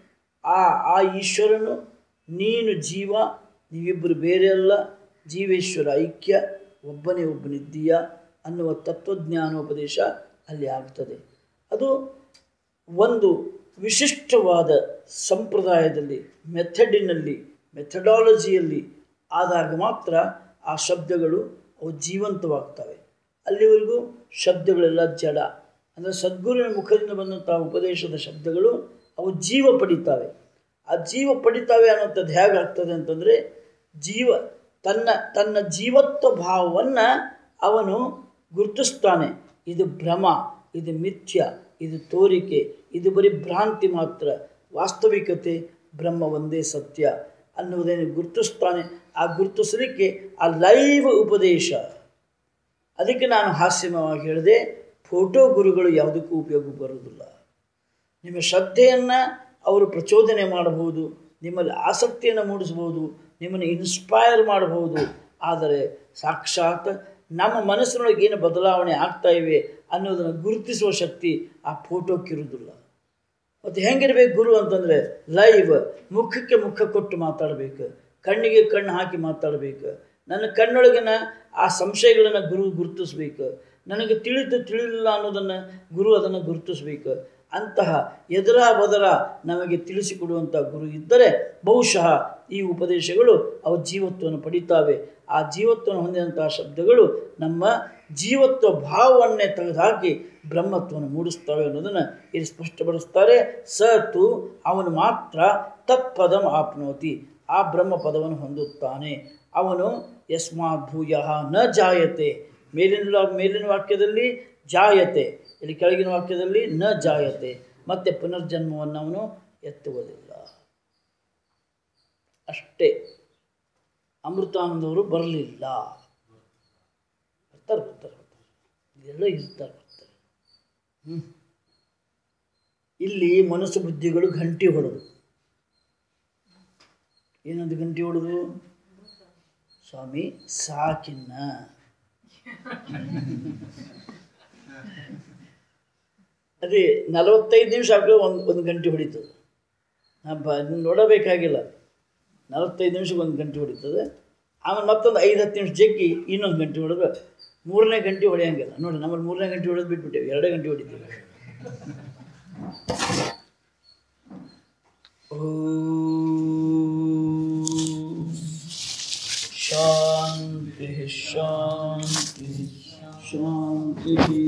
ಆ ಆ ಈಶ್ವರನು ನೀನು ಜೀವ ನೀವಿಬ್ಬರು ಬೇರೆ ಅಲ್ಲ ಜೀವೇಶ್ವರ ಐಕ್ಯ ಒಬ್ಬನೇ ಒಬ್ಬನಿದ್ದೀಯ ಅನ್ನುವ ತತ್ವಜ್ಞಾನೋಪದೇಶ ಅಲ್ಲಿ ಆಗ್ತದೆ ಅದು ಒಂದು ವಿಶಿಷ್ಟವಾದ ಸಂಪ್ರದಾಯದಲ್ಲಿ ಮೆಥಡಿನಲ್ಲಿ ಮೆಥಡಾಲಜಿಯಲ್ಲಿ ಆದಾಗ ಮಾತ್ರ ಆ ಶಬ್ದಗಳು ಅವು ಜೀವಂತವಾಗ್ತವೆ ಅಲ್ಲಿವರೆಗೂ ಶಬ್ದಗಳೆಲ್ಲ ಜಡ ಅಂದರೆ ಸದ್ಗುರುವಿನ ಮುಖದಿಂದ ಬಂದಂಥ ಉಪದೇಶದ ಶಬ್ದಗಳು ಅವು ಜೀವ ಪಡಿತಾವೆ ಆ ಜೀವ ಪಡಿತಾವೆ ಅನ್ನೋಂಥದ್ದು ಹೇಗಾಗ್ತದೆ ಅಂತಂದರೆ ಜೀವ ತನ್ನ ತನ್ನ ಜೀವತ್ವ ಭಾವವನ್ನು ಅವನು ಗುರುತಿಸ್ತಾನೆ ಇದು ಭ್ರಮ ಇದು ಮಿಥ್ಯ ಇದು ತೋರಿಕೆ ಇದು ಬರೀ ಭ್ರಾಂತಿ ಮಾತ್ರ ವಾಸ್ತವಿಕತೆ ಬ್ರಹ್ಮ ಒಂದೇ ಸತ್ಯ ಅನ್ನುವುದನ್ನು ಗುರುತಿಸ್ತಾನೆ ಆ ಗುರುತಿಸಲಿಕ್ಕೆ ಆ ಲೈವ್ ಉಪದೇಶ ಅದಕ್ಕೆ ನಾನು ಹಾಸ್ಯಮವಾಗಿ ಹೇಳಿದೆ ಫೋಟೋ ಗುರುಗಳು ಯಾವುದಕ್ಕೂ ಉಪಯೋಗ ಬರುವುದಿಲ್ಲ ನಿಮ್ಮ ಶ್ರದ್ಧೆಯನ್ನು ಅವರು ಪ್ರಚೋದನೆ ಮಾಡಬಹುದು ನಿಮ್ಮಲ್ಲಿ ಆಸಕ್ತಿಯನ್ನು ಮೂಡಿಸಬಹುದು ನಿಮ್ಮನ್ನು ಇನ್ಸ್ಪೈರ್ ಮಾಡಬಹುದು ಆದರೆ ಸಾಕ್ಷಾತ್ ನಮ್ಮ ಮನಸ್ಸಿನೊಳಗೆ ಏನು ಬದಲಾವಣೆ ಆಗ್ತಾ ಇವೆ ಅನ್ನೋದನ್ನು ಗುರುತಿಸುವ ಶಕ್ತಿ ಆ ಫೋಟೋಕ್ಕಿರುವುದಿಲ್ಲ ಮತ್ತು ಹೆಂಗಿರ್ಬೇಕು ಗುರು ಅಂತಂದರೆ ಲೈವ್ ಮುಖಕ್ಕೆ ಮುಖ ಕೊಟ್ಟು ಮಾತಾಡಬೇಕು ಕಣ್ಣಿಗೆ ಕಣ್ಣು ಹಾಕಿ ಮಾತಾಡಬೇಕು ನನ್ನ ಕಣ್ಣೊಳಗಿನ ಆ ಸಂಶಯಗಳನ್ನು ಗುರು ಗುರುತಿಸ್ಬೇಕು ನನಗೆ ತಿಳಿತು ತಿಳಿಲಿಲ್ಲ ಅನ್ನೋದನ್ನು ಗುರು ಅದನ್ನು ಗುರುತಿಸ್ಬೇಕು ಅಂತಹ ಎದರ ಬದರ ನಮಗೆ ತಿಳಿಸಿಕೊಡುವಂಥ ಗುರು ಇದ್ದರೆ ಬಹುಶಃ ಈ ಉಪದೇಶಗಳು ಅವು ಜೀವತ್ವವನ್ನು ಪಡಿತಾವೆ ಆ ಜೀವತ್ವವನ್ನು ಹೊಂದಿದಂತಹ ಶಬ್ದಗಳು ನಮ್ಮ ಜೀವತ್ವ ಭಾವವನ್ನೇ ತೆಗೆದುಹಾಕಿ ಬ್ರಹ್ಮತ್ವವನ್ನು ಮೂಡಿಸ್ತವೆ ಅನ್ನೋದನ್ನು ಇಲ್ಲಿ ಸ್ಪಷ್ಟಪಡಿಸ್ತಾರೆ ಸತು ಅವನು ಮಾತ್ರ ತತ್ಪದಂ ಆಪ್ನೋತಿ ಆ ಬ್ರಹ್ಮ ಪದವನ್ನು ಹೊಂದುತ್ತಾನೆ ಅವನು ಯಸ್ಮಾತ್ ಭೂಯ ನ ಜಾಯತೆ ಮೇಲಿನ ಮೇಲಿನ ವಾಕ್ಯದಲ್ಲಿ ಜಾಯತೆ ಇಲ್ಲಿ ಕೆಳಗಿನ ವಾಕ್ಯದಲ್ಲಿ ನ ಜಾಯತೆ ಮತ್ತೆ ಪುನರ್ಜನ್ಮವನ್ನು ಅವನು ಎತ್ತುವುದಿಲ್ಲ ಅಷ್ಟೇ ಅಮೃತಾನಂದವರು ಬರಲಿಲ್ಲ ಬರ್ತಾರೆ ಬರ್ತಾರೆ ಬರ್ತಾರೆ ಇದೆಲ್ಲ ಇರ್ತಾರೆ ಬರ್ತಾರೆ ಹ್ಞೂ ಇಲ್ಲಿ ಮನಸ್ಸು ಬುದ್ಧಿಗಳು ಗಂಟಿ ಹೊಡೆದು ಏನಂತ ಗಂಟಿ ಹೊಡೆದು ಸ್ವಾಮಿ ಸಾಕಿನ್ನ ಅದೇ ನಲವತ್ತೈದು ನಿಮಿಷ ಆಗಲೂ ಒಂದು ಒಂದು ಗಂಟೆ ಹೊಡಿತದೆ ನಾ ಬ ನೋಡಬೇಕಾಗಿಲ್ಲ ನಲವತ್ತೈದು ನಿಮಿಷಕ್ಕೆ ಒಂದು ಗಂಟೆ ಹೊಡಿತದೆ ಆಮೇಲೆ ಮತ್ತೊಂದು ಐದು ಹತ್ತು ನಿಮಿಷ ಜಗ್ಗಿ ಇನ್ನೊಂದು ಗಂಟೆ ಹೊಡೆದ್ರೆ ಮೂರನೇ ಗಂಟೆ ಹೊಡೆಯಂಗಿಲ್ಲ ನೋಡಿ ನಮ್ಮಲ್ಲಿ ಮೂರನೇ ಗಂಟೆ ಹೊಡೆದು ಬಿಟ್ಬಿಟ್ಟೇವೆ ಎರಡೇ ಗಂಟೆ ಹೊಡಿತೀವಿ ಓಂ ಶಾಂತಿ ಶಾಂತಿ ಶಾಂತಿ